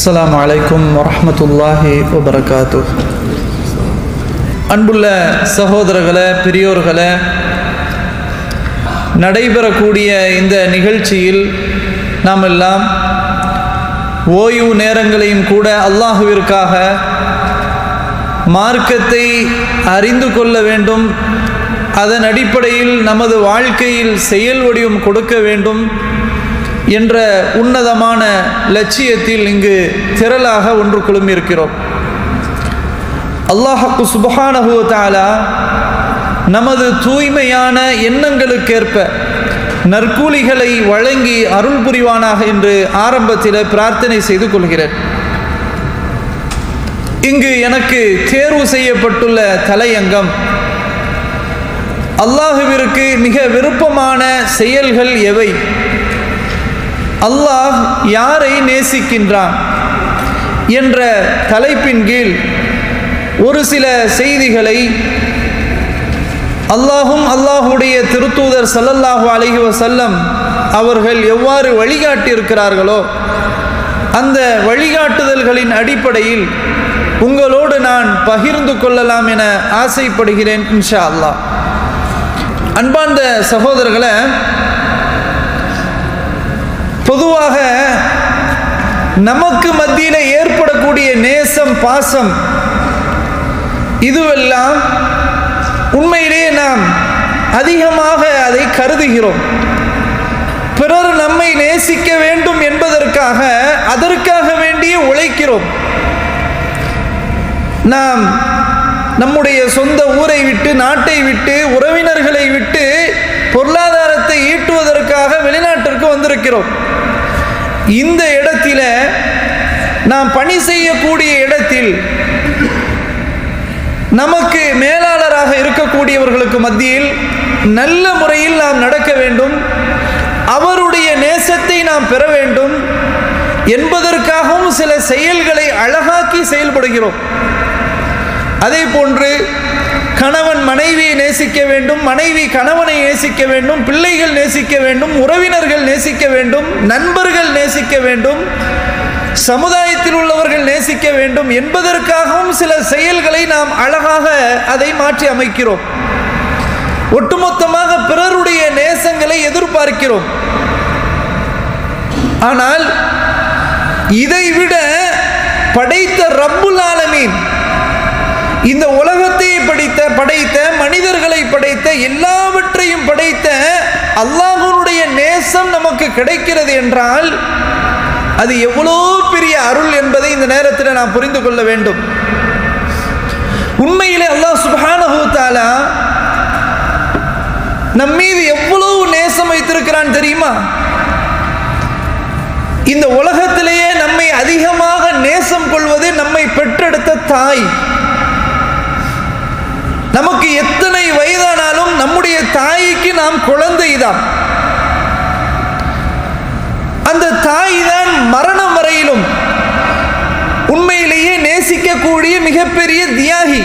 அஸ்ஸலாமு அலைக்கும் வரஹ்மத்துல்லாஹி வபரகாத்து அன்புள்ள சகோதரர்களே பெரியோர்களே நடைபெறக்கூடிய இந்த நிகழ்ச்சியில் நாம் எல்லாம் ஓய்வு நேரங்களையும் கூட அல்லாஹுவிற்காக மார்க்கத்தை அறிந்து கொள்ள வேண்டும் அதன் அடிப்படையில் நமது வாழ்க்கையில் செயல் வடிவம் கொடுக்க வேண்டும் என்ற உன்னதமான லட்சியத்தில் இங்கு திரளாக ஒன்று குழுமியிருக்கிறோம் அல்லாஹக்கு சுபஹானஹு தாலா நமது தூய்மையான எண்ணங்களுக்கேற்ப நற்கூலிகளை வழங்கி அருள் புரிவானாக என்று ஆரம்பத்தில் பிரார்த்தனை செய்து கொள்கிறேன் இங்கு எனக்கு தேர்வு செய்யப்பட்டுள்ள தலையங்கம் அல்லாஹுவிற்கு மிக விருப்பமான செயல்கள் எவை அல்லாஹ் யாரை நேசிக்கின்றான் என்ற தலைப்பின் கீழ் ஒரு சில செய்திகளை அல்லாஹும் அல்லாஹுடைய திருத்தூதர் சல்லல்லாஹு அலைஹி வசல்லம் அவர்கள் எவ்வாறு வழிகாட்டியிருக்கிறார்களோ அந்த வழிகாட்டுதல்களின் அடிப்படையில் உங்களோடு நான் பகிர்ந்து கொள்ளலாம் என ஆசைப்படுகிறேன் இன்ஷா அல்லாஹ் அன்பார்ந்த சகோதரர்களை பொதுவாக நமக்கு மத்தியில் ஏற்படக்கூடிய நேசம் பாசம் இதுவெல்லாம் உண்மையிலேயே நாம் அதிகமாக அதை கருதுகிறோம் பிறர் நம்மை நேசிக்க வேண்டும் என்பதற்காக அதற்காக வேண்டிய உழைக்கிறோம் நாம் நம்முடைய சொந்த ஊரை விட்டு நாட்டை விட்டு உறவினர்களை விட்டு பொருளாதாரத்தை ஈட்டுவதற்காக வெளிநாட்டிற்கு வந்திருக்கிறோம் இந்த இடத்தில நாம் பணி செய்யக்கூடிய இடத்தில் நமக்கு மேலாளராக இருக்கக்கூடியவர்களுக்கு மத்தியில் நல்ல முறையில் நாம் நடக்க வேண்டும் அவருடைய நேசத்தை நாம் பெற வேண்டும் என்பதற்காகவும் சில செயல்களை அழகாக்கி செயல்படுகிறோம் அதே போன்று கணவன் மனைவியை நேசிக்க வேண்டும் மனைவி கணவனை நேசிக்க வேண்டும் பிள்ளைகள் நேசிக்க வேண்டும் உறவினர்கள் நேசிக்க வேண்டும் நண்பர்கள் நேசிக்க வேண்டும் சமுதாயத்தில் உள்ளவர்கள் நேசிக்க வேண்டும் என்பதற்காகவும் சில செயல்களை நாம் அழகாக அதை மாற்றி அமைக்கிறோம் ஒட்டுமொத்தமாக பிறருடைய நேசங்களை எதிர்பார்க்கிறோம் ஆனால் இதைவிட படைத்த ரப்புல் ஆலமீன் இந்த உலகத்தை படைத்த படைத்த மனிதர்களை படைத்த எல்லாவற்றையும் படைத்த அல்லாஹனுடைய நேசம் நமக்கு கிடைக்கிறது என்றால் அது எவ்வளோ பெரிய அருள் என்பதை இந்த நேரத்தில் நாம் புரிந்து கொள்ள வேண்டும் உண்மையிலே அல்லாஹ் சுபானஹூ தாலா நம் மீது எவ்வளவு நேசம் வைத்திருக்கிறான் தெரியுமா இந்த உலகத்திலேயே நம்மை அதிகமாக நேசம் கொள்வது நம்மை பெற்றெடுத்த தாய் நமக்கு எத்தனை வயதானாலும் நம்முடைய தாய்க்கு நாம் குழந்தை தான் அந்த தாய் தான் மரணம் வரையிலும் உண்மையிலேயே நேசிக்கக்கூடிய மிகப்பெரிய தியாகி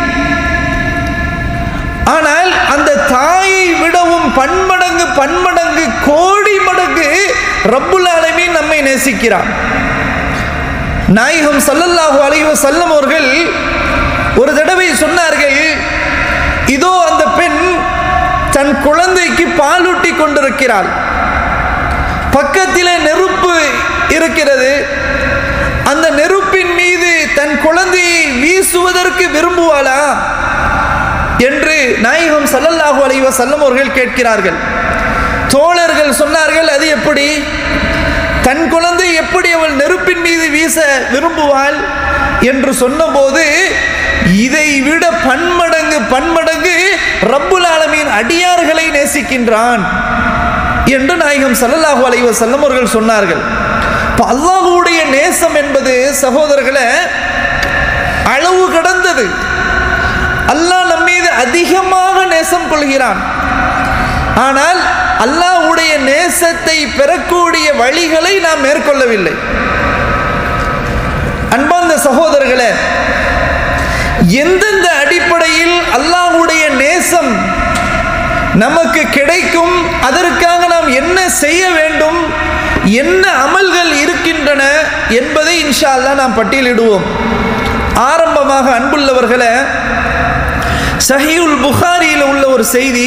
ஆனால் அந்த தாயை விடவும் பன்மடங்கு பன்மடங்கு கோடி மடங்கு ரப்புல் ஆலமீன் நம்மை நேசிக்கிறான் நாயகம் சல்லல்லாஹு அலைவ செல்லம் அவர்கள் ஒரு தடவை சொன்னார்கள் இதோ அந்த பெண் தன் குழந்தைக்கு பாலூட்டி கொண்டிருக்கிறாள் பக்கத்தில் நெருப்பு இருக்கிறது அந்த நெருப்பின் மீது தன் குழந்தையை வீசுவதற்கு விரும்புவாளா என்று நாயகம் சல்லல்லாஹு அலைவ செல்லம் அவர்கள் கேட்கிறார்கள் தோழர்கள் சொன்னார்கள் அது எப்படி தன் குழந்தை எப்படி அவள் நெருப்பின் மீது வீச விரும்புவாள் என்று சொன்னபோது இதை விட பன்மடங்கு பன்மடங்கு ரப்புல் ஆலமீன் அடியார்களை நேசிக்கின்றான் என்று நாயகம் சல்லல்லாஹு அலைவ செல்லம் அவர்கள் சொன்னார்கள் இப்போ அல்லாஹுடைய நேசம் என்பது சகோதரர்களை அளவு கடந்தது அல்லாஹ் நம் மீது அதிகமாக நேசம் கொள்கிறான் ஆனால் அல்லாஹுடைய நேசத்தை பெறக்கூடிய வழிகளை நாம் மேற்கொள்ளவில்லை அன்பார்ந்த சகோதரர்களே எந்தெந்த அடிப்படையில் அல்லாஹுடைய நேசம் நமக்கு கிடைக்கும் அதற்காக நாம் என்ன செய்ய வேண்டும் என்ன அமல்கள் இருக்கின்றன என்பதை இன்ஷா அல்லாஹ் நாம் பட்டியலிடுவோம் ஆரம்பமாக அன்புள்ளவர்களை சஹீவுல் புகாரியில் உள்ள ஒரு செய்தி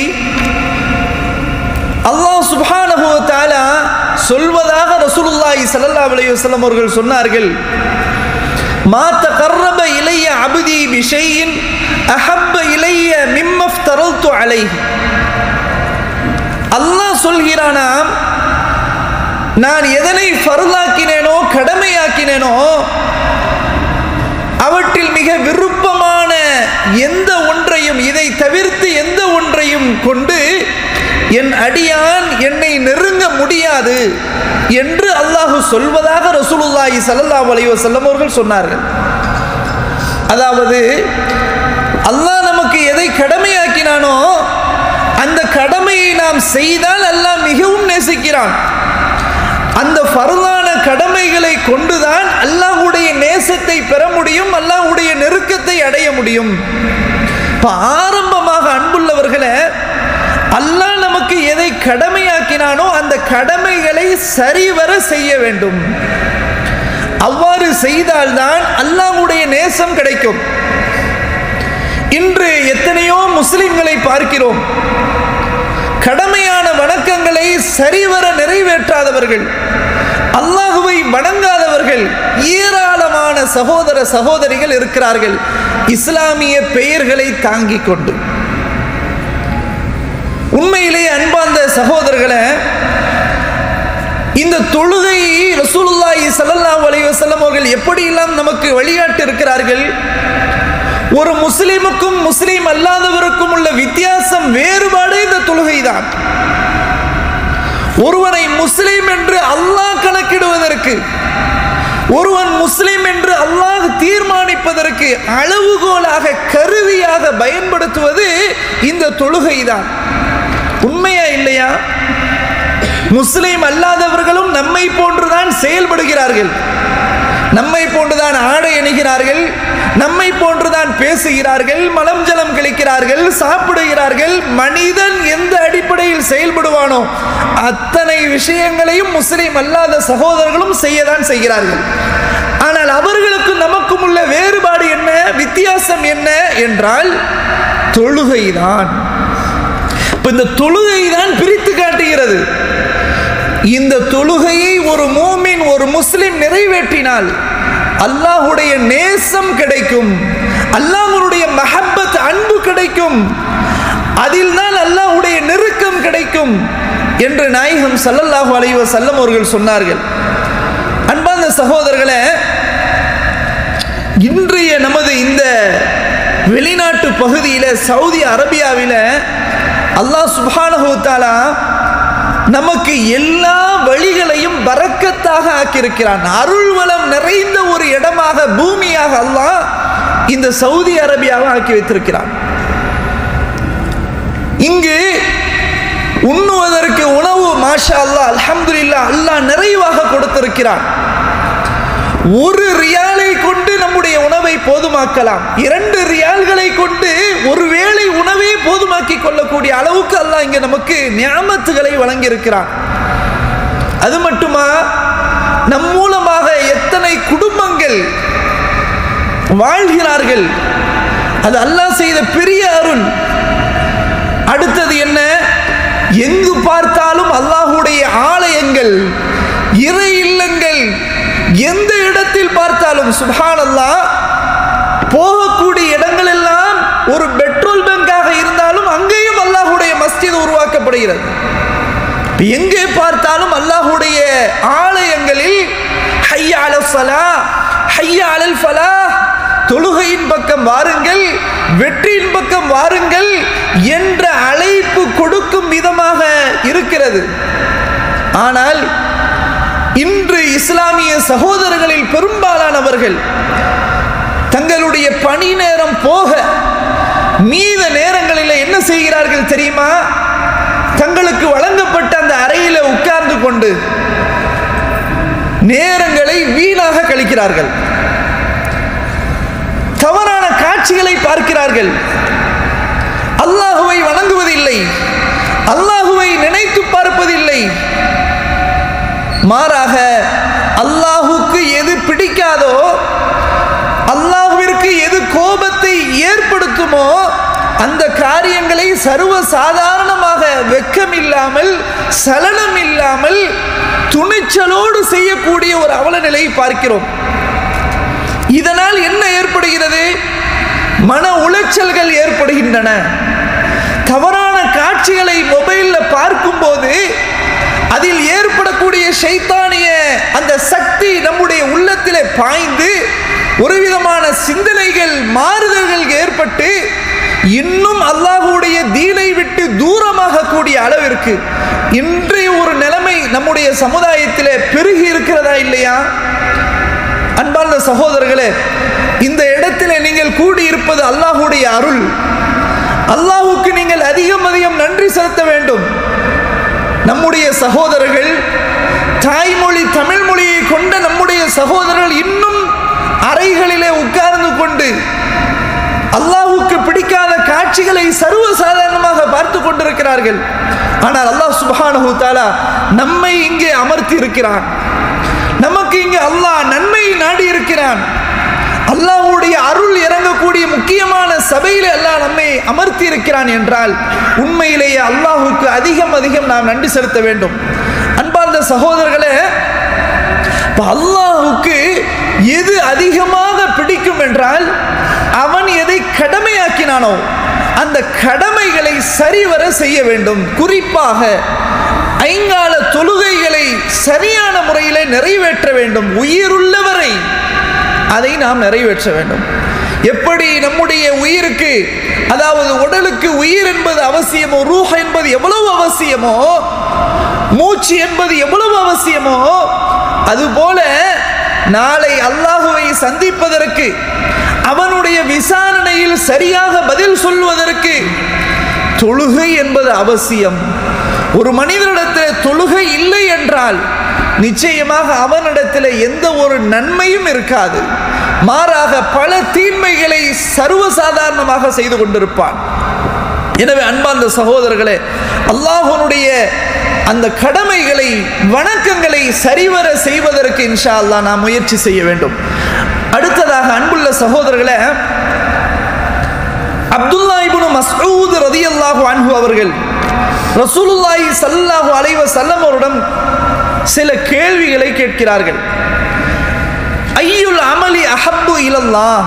அல்லாஹ் சுப்ஹானஹு வ தஆலா சொல்வதாக ரசூலுல்லாஹி ஸல்லல்லாஹு அலைஹி வஸல்லம் அவர்கள் சொன்னார்கள் மா தகர்ரப இலைய அபதி பிஷையின் அஹப்ப இலைய மிம்மஃப்தரல்து அலைஹி அல்லாஹ் சொல்கிறானாம் நான் எதனை ஃபர்லாக்கினேனோ கடமையாக்கினேனோ அவற்றில் மிக விருப்பமான எந்த ஒன்றையும் இதை தவிர்த்து எந்த ஒன்றையும் கொண்டு என் அடியான் என்னை நெருங்க முடியாது என்று அல்லாஹு சொல்வதாக ரசூலுல்லாஹி ஸல்லல்லாஹு அலைஹி வஸல்லம் அவர்கள் சொன்னார்கள் அதாவது அல்லாஹ் நமக்கு எதை கடமையாக்கினானோ அந்த கடமையை நாம் செய்தால் அல்லாஹ் மிகவும் நேசிக்கிறான் அந்த ஃபர்லான கடமைகளை கொண்டுதான் அல்லாஹ்வுடைய நேசத்தை பெற முடியும் அல்லாஹ்வுடைய நெருக்கத்தை அடைய முடியும் இப்போ ஆரம்பமாக அன்புள்ளவர்களை அல்லாஹ் நமக்கு எதை கடமையாக்கினானோ அந்த கடமைகளை சரிவர செய்ய வேண்டும் அவ்வாறு செய்தால்தான் அல்லாஹ்வுடைய நேசம் கிடைக்கும் இன்று எத்தனையோ முஸ்லிம்களை பார்க்கிறோம் கடமையான வணக்கங்களை சரிவர நிறைவேற்றாதவர்கள் அல்லாஹுவை வணங்காதவர்கள் ஏராளமான சகோதர சகோதரிகள் இருக்கிறார்கள் இஸ்லாமிய பெயர்களை தாங்கிக் கொண்டு உண்மையிலேயே அன்பார்ந்த சகோதரர்களை இந்த தொழுகை ரசூலுல்லாஹி ஸல்லல்லாஹு அலைஹி வஸல்லம் அவர்கள் எப்படியெல்லாம் நமக்கு வழிகாட்டி இருக்கிறார்கள் ஒரு முஸ்லிமுக்கும் முஸ்லிம் அல்லாதவருக்கும் உள்ள வித்தியாசம் வேறுபாடு இந்த தொழுகை தான் ஒருவனை முஸ்லிம் என்று அல்லாஹ் கணக்கிடுவதற்கு ஒருவன் முஸ்லிம் என்று அல்லாஹ் தீர்மானிப்பதற்கு அளவுகோலாக கருவியாக பயன்படுத்துவது இந்த தொழுகை தான் உண்மையா இல்லையா முஸ்லிம் அல்லாதவர்களும் நம்மை போன்றுதான் செயல்படுகிறார்கள் நம்மை போன்றுதான் ஆடை அணிகிறார்கள் நம்மை போன்றுதான் பேசுகிறார்கள் மலம் ஜலம் கழிக்கிறார்கள் சாப்பிடுகிறார்கள் மனிதன் எந்த அடிப்படையில் செயல்படுவானோ அத்தனை விஷயங்களையும் முஸ்லிம் அல்லாத சகோதரர்களும் செய்யதான் செய்கிறார்கள் ஆனால் அவர்களுக்கும் நமக்கும் உள்ள வேறுபாடு என்ன வித்தியாசம் என்ன என்றால் தொழுகைதான் இப்ப இந்த தொழுகை தான் பிரித்து காட்டுகிறது இந்த தொழுகையை ஒரு மூமின் ஒரு முஸ்லிம் நிறைவேற்றினால் அல்லாஹுடைய நேசம் கிடைக்கும் அல்லாஹுடைய மஹப்பத் அன்பு கிடைக்கும் அதில் தான் அல்லாஹுடைய நெருக்கம் கிடைக்கும் என்று நாயகம் சல்லல்லாஹு அலைஹி வஸல்லம் அவர்கள் சொன்னார்கள் அன்பார்ந்த சகோதரர்களே இன்றைய நமது இந்த வெளிநாட்டு பகுதியில் சவுதி அரேபியாவில் அல்லாஹ் சுப்ஹானஹு தஆலா நமக்கு எல்லா வழிகளையும் பறக்கத்தாக ஆக்கியிருக்கிறான் அருள் வளம் நிறைந்த ஒரு இடமாக பூமியாக அல்லாஹ் இந்த சவுதி அரேபியாவை ஆக்கி வைத்திருக்கிறான் இங்கு உண்ணுவதற்கு உணவு மாஷா அல்லாஹ் அல்ஹம்துலில்லா அல்லாஹ் நிறைவாக கொடுத்திருக்கிறான் ஒரு ரியாலை கொண்டு நம்முடைய உணவை போதுமாக்கலாம் இரண்டு ரியால்களை கொண்டு ஒரு வேளை உணவே போதுமாக்கி கொள்ளக்கூடிய அளவுக்கு அல்லாஹ் இங்க நமக்கு ஞாபகத்துகளை வழங்கியிருக்கிறான் அது மட்டுமா நம் மூலமாக எத்தனை குடும்பங்கள் வாழ்கிறார்கள் அது அல்லாஹ் செய்த பெரிய அருள் அடுத்தது என்ன எங்கு பார்த்தாலும் அல்லாஹுடைய ஆலயங்கள் இறை இல்லங்கள் எந்த இடத்தில் பார்த்தாலும் சுபான் அல்லாஹ் போகக்கூடிய இடங்கள் எல்லாம் ஒரு பெட்ரோல் பங்காக இருந்தாலும் அங்கேயும் அல்லாஹுடைய மஸ்ஜித் உருவாக்கப்படுகிறது எங்கே பார்த்தாலும் அல்லாஹுடைய ஆலயங்களில் ஹையா அலல் ஃபலா ஹையா அலல் ஃபலா தொழுகையின் பக்கம் வாருங்கள் வெற்றியின் பக்கம் வாருங்கள் என்ற அழைப்பு கொடுக்கும் விதமாக இருக்கிறது ஆனால் இன்று இஸ்லாமிய சகோதரர்களில் பெரும்பாலானவர்கள் தங்களுடைய பணி நேரம் போக மீத நேரங்களில் என்ன செய்கிறார்கள் தெரியுமா தங்களுக்கு வழங்கப்பட்ட அந்த அறையில உட்கார்ந்து கொண்டு நேரங்களை வீணாக கழிக்கிறார்கள் தவறான காட்சிகளை பார்க்கிறார்கள் அல்லாஹுவை வணங்குவதில்லை அல்லாஹுவை நினைத்து பார்ப்பதில்லை மாறாக அல்லாஹுக்கு எது பிடிக்காதோ அல்லாஹ்விற்கு எது கோபத்தை ஏற்படுத்துமோ அந்த காரியங்களை சர்வ சாதாரணமாக வெக்கம் இல்லாமல் சலனம் இல்லாமல் துணிச்சலோடு செய்யக்கூடிய ஒரு அவல நிலையை பார்க்கிறோம் இதனால் என்ன ஏற்படுகிறது மன உளைச்சல்கள் ஏற்படுகின்றன தவறான காட்சிகளை மொபைலில் பார்க்கும்போது அதில் ஏற்படக்கூடிய ஷைத்தானிய அந்த சக்தி நம்முடைய உள்ளத்திலே பாய்ந்து ஒரு விதமான சிந்தனைகள் மாறுதல்கள் ஏற்பட்டு இன்னும் அல்லாஹுடைய தீனை விட்டு தூரமாக கூடிய அளவிற்கு இன்றைய ஒரு நிலைமை நம்முடைய சமுதாயத்திலே பெருகி இருக்கிறதா இல்லையா அன்பார்ந்த சகோதரர்களே இந்த இடத்திலே நீங்கள் கூடியிருப்பது அல்லாஹுடைய அருள் அல்லாஹுக்கு நீங்கள் அதிகம் அதிகம் நன்றி செலுத்த வேண்டும் நம்முடைய சகோதரர்கள் தாய்மொழி தமிழ் மொழியை கொண்ட நம்முடைய சகோதரர்கள் இன்னும் அறைகளிலே உட்கார்ந்து கொண்டு அல்லாஹுக்கு பிடிக்காத காட்சிகளை சர்வ சாதாரணமாக பார்த்து கொண்டிருக்கிறார்கள் ஆனால் அல்லாஹ் சுபஹானஹு தாலா நம்மை இங்கே அமர்த்தி இருக்கிறான் நமக்கு இங்கே அல்லாஹ் நன்மையை நாடி இருக்கிறான் அல்லாஹ்வுடைய அருள் இறங்கக்கூடிய முக்கியமான சபையில் அல்லாஹ் நம்மை அமர்த்தி இருக்கிறான் என்றால் உண்மையிலேயே அல்லாஹுக்கு அதிகம் அதிகம் நாம் நன்றி செலுத்த வேண்டும் அன்பார்ந்த சகோதரர்களே இப்ப அல்லாஹுக்கு எது அதிகமாக பிடிக்கும் என்றால் அவன் எதை கடமையாக்கினானோ அந்த கடமைகளை சரிவர செய்ய வேண்டும் குறிப்பாக ஐங்கால தொழுகைகளை சரியான முறையில் நிறைவேற்ற வேண்டும் உயிருள்ளவரை அதை நாம் நிறைவேற்ற வேண்டும் எப்படி நம்முடைய உயிருக்கு அதாவது உடலுக்கு உயிர் என்பது அவசியமோ ரூஹ என்பது எவ்வளவு அவசியமோ மூச்சு என்பது எவ்வளவு அவசியமோ அதுபோல நாளை அல்லாஹுவை சந்திப்பதற்கு அவனுடைய விசாரணையில் சரியாக பதில் சொல்வதற்கு தொழுகை என்பது அவசியம் ஒரு மனிதனிடத்தில் தொழுகை இல்லை என்றால் நிச்சயமாக அவனிடத்தில் எந்த ஒரு நன்மையும் இருக்காது மாறாக பல தீன்மைகளை சர்வசாதாரணமாக செய்து கொண்டிருப்பான் எனவே அன்பார்ந்த சகோதரர்களே அல்லாஹனுடைய அந்த கடமைகளை வணக்கங்களை சரிவர செய்வதற்கு இன்ஷா அல்லாஹ் நாம் முயற்சி செய்ய வேண்டும் அடுத்ததாக அன்புள்ள சகோதரர்களே அப்துல்லா இப்னு மஸ்ஊத் ரதியல்லாஹு அன்ஹு அவர்கள் ரசூலுல்லாஹி ஸல்லல்லாஹு அலைஹி வஸல்லம் அவரிடம் சில கேள்விகளை கேட்கிறார்கள் ஐயுல் அமலி அஹப்பு இலல்லாஹ்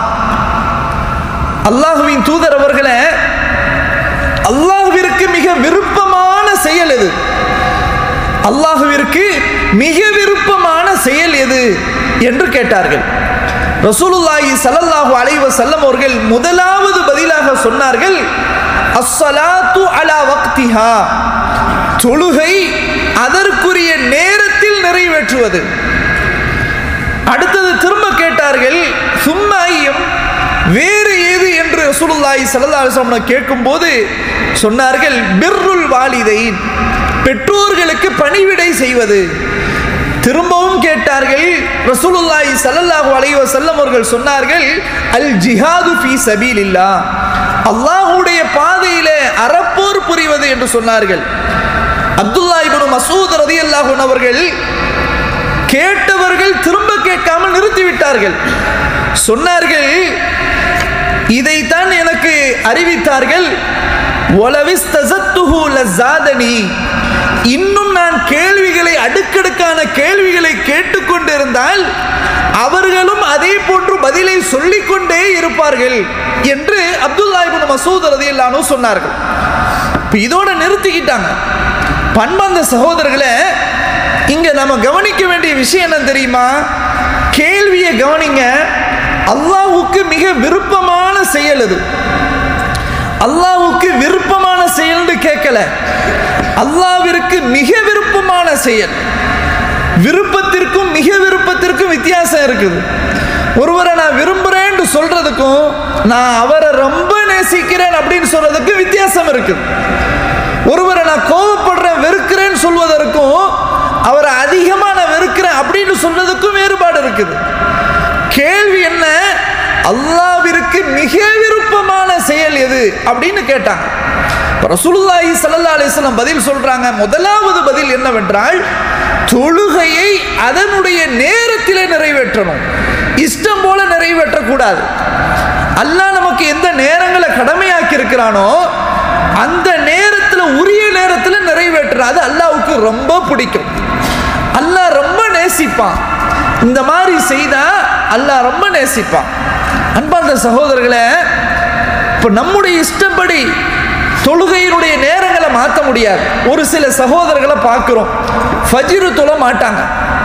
அல்லாஹுவின் தூதர் அவர்களே அல்லாஹ்விற்கு மிக விருப்பமான செயல் எது அல்லாஹுவிற்கு மிக விருப்பமான செயல் எது என்று கேட்டார்கள் ரசூலுல்லாஹி ஸல்லல்லாஹு அலைஹி வஸல்லம் அவர்கள் முதலாவது பதிலாக சொன்னார்கள் அஸ்ஸலாத்து அலா வக்திஹா தொழுகை அதற்குரிய நேரத்தில் நிறைவேற்றுவது அடுத்தது திரும்ப கேட்டார்கள் சும்மாயும் வேறு ஏது என்று ரசூலுல்லாஹி ஸல்லல்லாஹு அலைஹி வஸல்லம் கேட்கும்போது சொன்னார்கள் பிர்ருல் வாலிதைன் பெற்றோர்களுக்கு பணிவிடை செய்வது திரும்பவும் கேட்டார்கள் ரசூலுல்லாஹி ஸல்லல்லாஹு அலைஹி வஸல்லம் அவர்கள் சொன்னார்கள் அல் ஜிஹாது ஃபீ சபீலில்லா அல்லாஹ்வுடைய பாதையிலே அறப்போர் புரிவது என்று சொன்னார்கள் அப்துல்லா இப்னு மசூத் ரலியல்லாஹு அன்ஹு அவர்கள் கேட்டவர்கள் திரும்ப கேட்காமல் நிறுத்திவிட்டார்கள் சொன்னார்கள் இதைத்தான் எனக்கு அறிவித்தார்கள் ஒலவிஸ்தசத்துஹு லஸாதனி இன்னும் நான் கேள்விகளை அடுக்கடுக்கான கேள்விகளை கேட்டுக்கொண்டிருந்தால் அவர்களும் அதே போன்று பதிலை சொல்லிக்கொண்டே இருப்பார்கள் என்று அப்துல்லா இப்னு மசூத் ரதியல்லானு சொன்னார்கள் இப்போ இதோட நிறுத்திக்கிட்டாங்க பண்பாந்த சகோதரர்களை இங்க நம்ம கவனிக்க வேண்டிய விஷயம் என்ன தெரியுமா கேள்வியை கவனிங்க அல்லாஹ்வுக்கு மிக விருப்பமான செயல் அது அல்லாஹ்வுக்கு விருப்பமான செயல்னு கேட்கல அல்லாஹ்விற்கு மிக விருப்பமான செயல் விருப்பத்திற்கும் மிக விருப்பத்திற்கும் வித்தியாசம் இருக்குது ஒருவரை நான் விரும்புறேன்னு சொல்றதுக்கும் நான் அவரை ரொம்ப நேசிக்கிறேன் அப்படின்னு சொல்றதுக்கு வித்தியாசம் இருக்குது ஒருவரை நான் கோபப்படுறேன் வெறுக்கிறேன்னு சொல்வதற்கும் அவரை அதிகமாக நான் வெறுக்கிறேன் அப்படின்னு சொல்றதுக்கும் வேறுபாடு இருக்குது கேள்வி என்ன அல்லாவிற்கு மிக விருப்பமான செயல் எது அப்படின்னு கேட்டாங்க ரசூலுல்லாஹி ஸல்லல்லாஹு அலைஹி வஸல்லம் பதில் சொல்றாங்க முதலாவது பதில் என்னவென்றால் தொழுகையை அதனுடைய நேரத்திலே நிறைவேற்றணும் இஷ்டம் போல நிறைவேற்றக்கூடாது அல்லாஹ் நமக்கு எந்த நேரங்களை கடமையாக்கி இருக்கிறானோ அந்த நேரத்தில் உரிய நேரத்தில் நிறைவேற்றணும் அது அல்லாவுக்கு ரொம்ப பிடிக்கும் அல்லாஹ் ரொம்ப நேசிப்பான் இந்த மாதிரி செய்தா அல்லாஹ் ரொம்ப நேசிப்பான் அன்பார்ந்த சகோதரர்களே இப்போ நம்முடைய இஷ்டப்படி தொழுகையினுடைய நேரங்களை மாற்ற முடியாது ஒரு சில சகோதரர்களை பார்க்குறோம் ஃபஜ்ரு தொழ மாட்டாங்க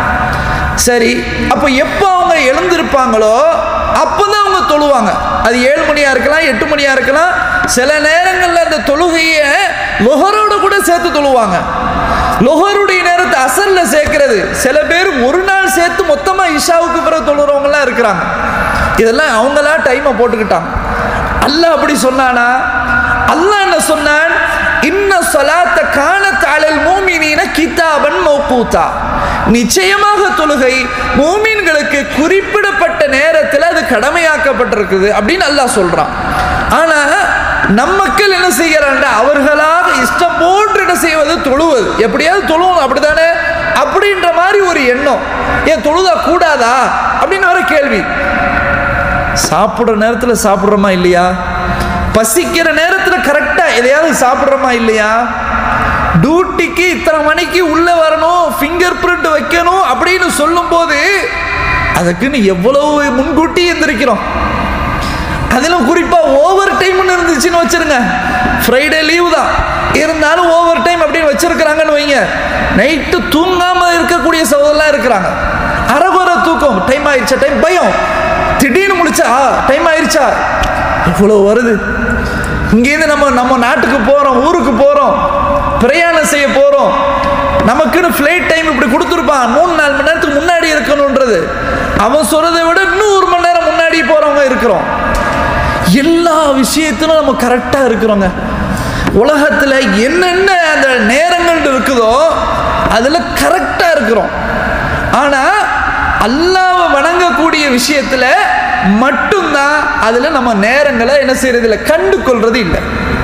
சரி அப்போ எப்போ அவங்க எழுந்திருப்பாங்களோ அப்போ தான் அவங்க தொழுவாங்க அது ஏழு மணியாக இருக்கலாம் எட்டு மணியாக இருக்கலாம் சில நேரங்களில் அந்த தொழுகையை லொஹரோட கூட சேர்த்து தொழுவாங்க லொஹருடைய நேரத்தை அசல்ல சேர்க்கிறது சில பேர் ஒரு நாள் சேர்த்து மொத்தமாக இஷாவுக்கு பிறகு தொழுறவங்களாம் இருக்கிறாங்க இதெல்லாம் அவங்களா டைமை போட்டுக்கிட்டாங்க அல்லாஹ் அப்படி சொன்னானா அல்லாஹ் என்ன சொன்னான் இன்ன சொலாத்த காண தாளல் மூமினீன கிதாபன் மௌகூத்தா நிச்சயமாக தொழுகை மூமின்களுக்கு குறிப்பிடப்பட்ட நேரத்தில் அது கடமையாக்கப்பட்டிருக்குது அப்படின்னு அல்லாஹ் சொல்றான் ஆனா நம் மக்கள் என்ன செய்கிறாங்க அவர்களாக இஷ்டம் போன்று என்ன செய்வது தொழுவது எப்படியாவது தொழுவணும் அப்படித்தானே அப்படின்ற மாதிரி ஒரு எண்ணம் ஏன் தொழுதா கூடாதா அப்படின்னு வர கேள்வி சாப்பிட்ற நேரத்தில் சாப்பிட்றோமா இல்லையா பசிக்கிற நேரத்தில் கரெக்டாக எதையாவது சாப்பிட்றோமா இல்லையா டியூட்டிக்கு இத்தனை மணிக்கு உள்ளே வரணும் ஃபிங்கர் பிரிண்ட் வைக்கணும் அப்படின்னு சொல்லும்போது அதுக்குன்னு எவ்வளவு முன்கூட்டி எந்திரிக்கிறோம் அதிலும் குறிப்பாக ஓவர் டைம்னு இருந்துச்சுன்னு வச்சிருங்க ஃப்ரைடே லீவு தான் இருந்தாலும் ஓவர் டைம் அப்படின்னு வச்சிருக்கிறாங்கன்னு வைங்க நைட்டு தூங்காமல் இருக்கக்கூடிய சகோதரலாம் இருக்கிறாங்க அறகுறை தூக்கம் டைம் ஆயிடுச்சா டைம் பயம் திடீர்னு முடிச்சா டைம் ஆயிடுச்சா இவ்வளோ வருது இங்கேருந்து நம்ம நம்ம நாட்டுக்கு போகிறோம் ஊருக்கு போகிறோம் பிரயாணம் செய்ய போகிறோம் நமக்குன்னு ஃப்ளைட் டைம் இப்படி கொடுத்துருப்பான் மூணு நாலு மணி நேரத்துக்கு முன்னாடி இருக்கணுன்றது அவன் சொல்றதை விட இன்னும் ஒரு மணி நேரம் முன்னாடி போகிறவங்க இருக்கிறோம் எல்லா விஷயத்திலும் நம்ம கரெக்டாக இருக்கிறோங்க உலகத்தில் என்னென்ன அந்த நேரங்கள் இருக்குதோ அதில் கரெக்டாக இருக்கிறோம் ஆனால் அல்லாவை வணங்கக்கூடிய விஷயத்தில் மட்டும்தான் அதில் நம்ம நேரங்களை என்ன செய்யறது இல்லை கண்டு கொள்றது இல்லை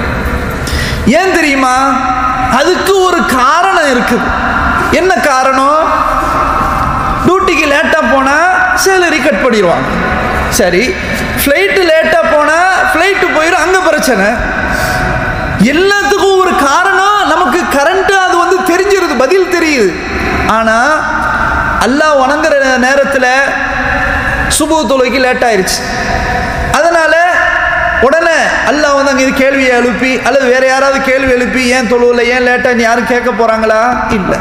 ஏன் தெரியுமா அதுக்கு ஒரு காரணம் இருக்குது என்ன காரணம் டியூட்டிக்கு லேட்டாக போனால் சேலரி கட் பண்ணிடுவாங்க சரி ஃப்ளைட்டு லேட்டாக போனால் ஃப்ளைட்டு போயிடும் அங்கே பிரச்சனை எல்லாத்துக்கும் ஒரு காரணம் நமக்கு கரண்ட்டு அது வந்து தெரிஞ்சிருது பதில் தெரியுது ஆனால் அல்லாஹ் வணங்குற நேரத்தில் சுபு தொலைக்கு லேட் ஆயிருச்சு அதனால உடனே அல்லாஹ் வந்து அங்கே இது கேள்வியை எழுப்பி அல்லது வேற யாராவது கேள்வி எழுப்பி ஏன் தொழுவில் ஏன் லேட்டாக யாரும் கேட்க போறாங்களா இல்லை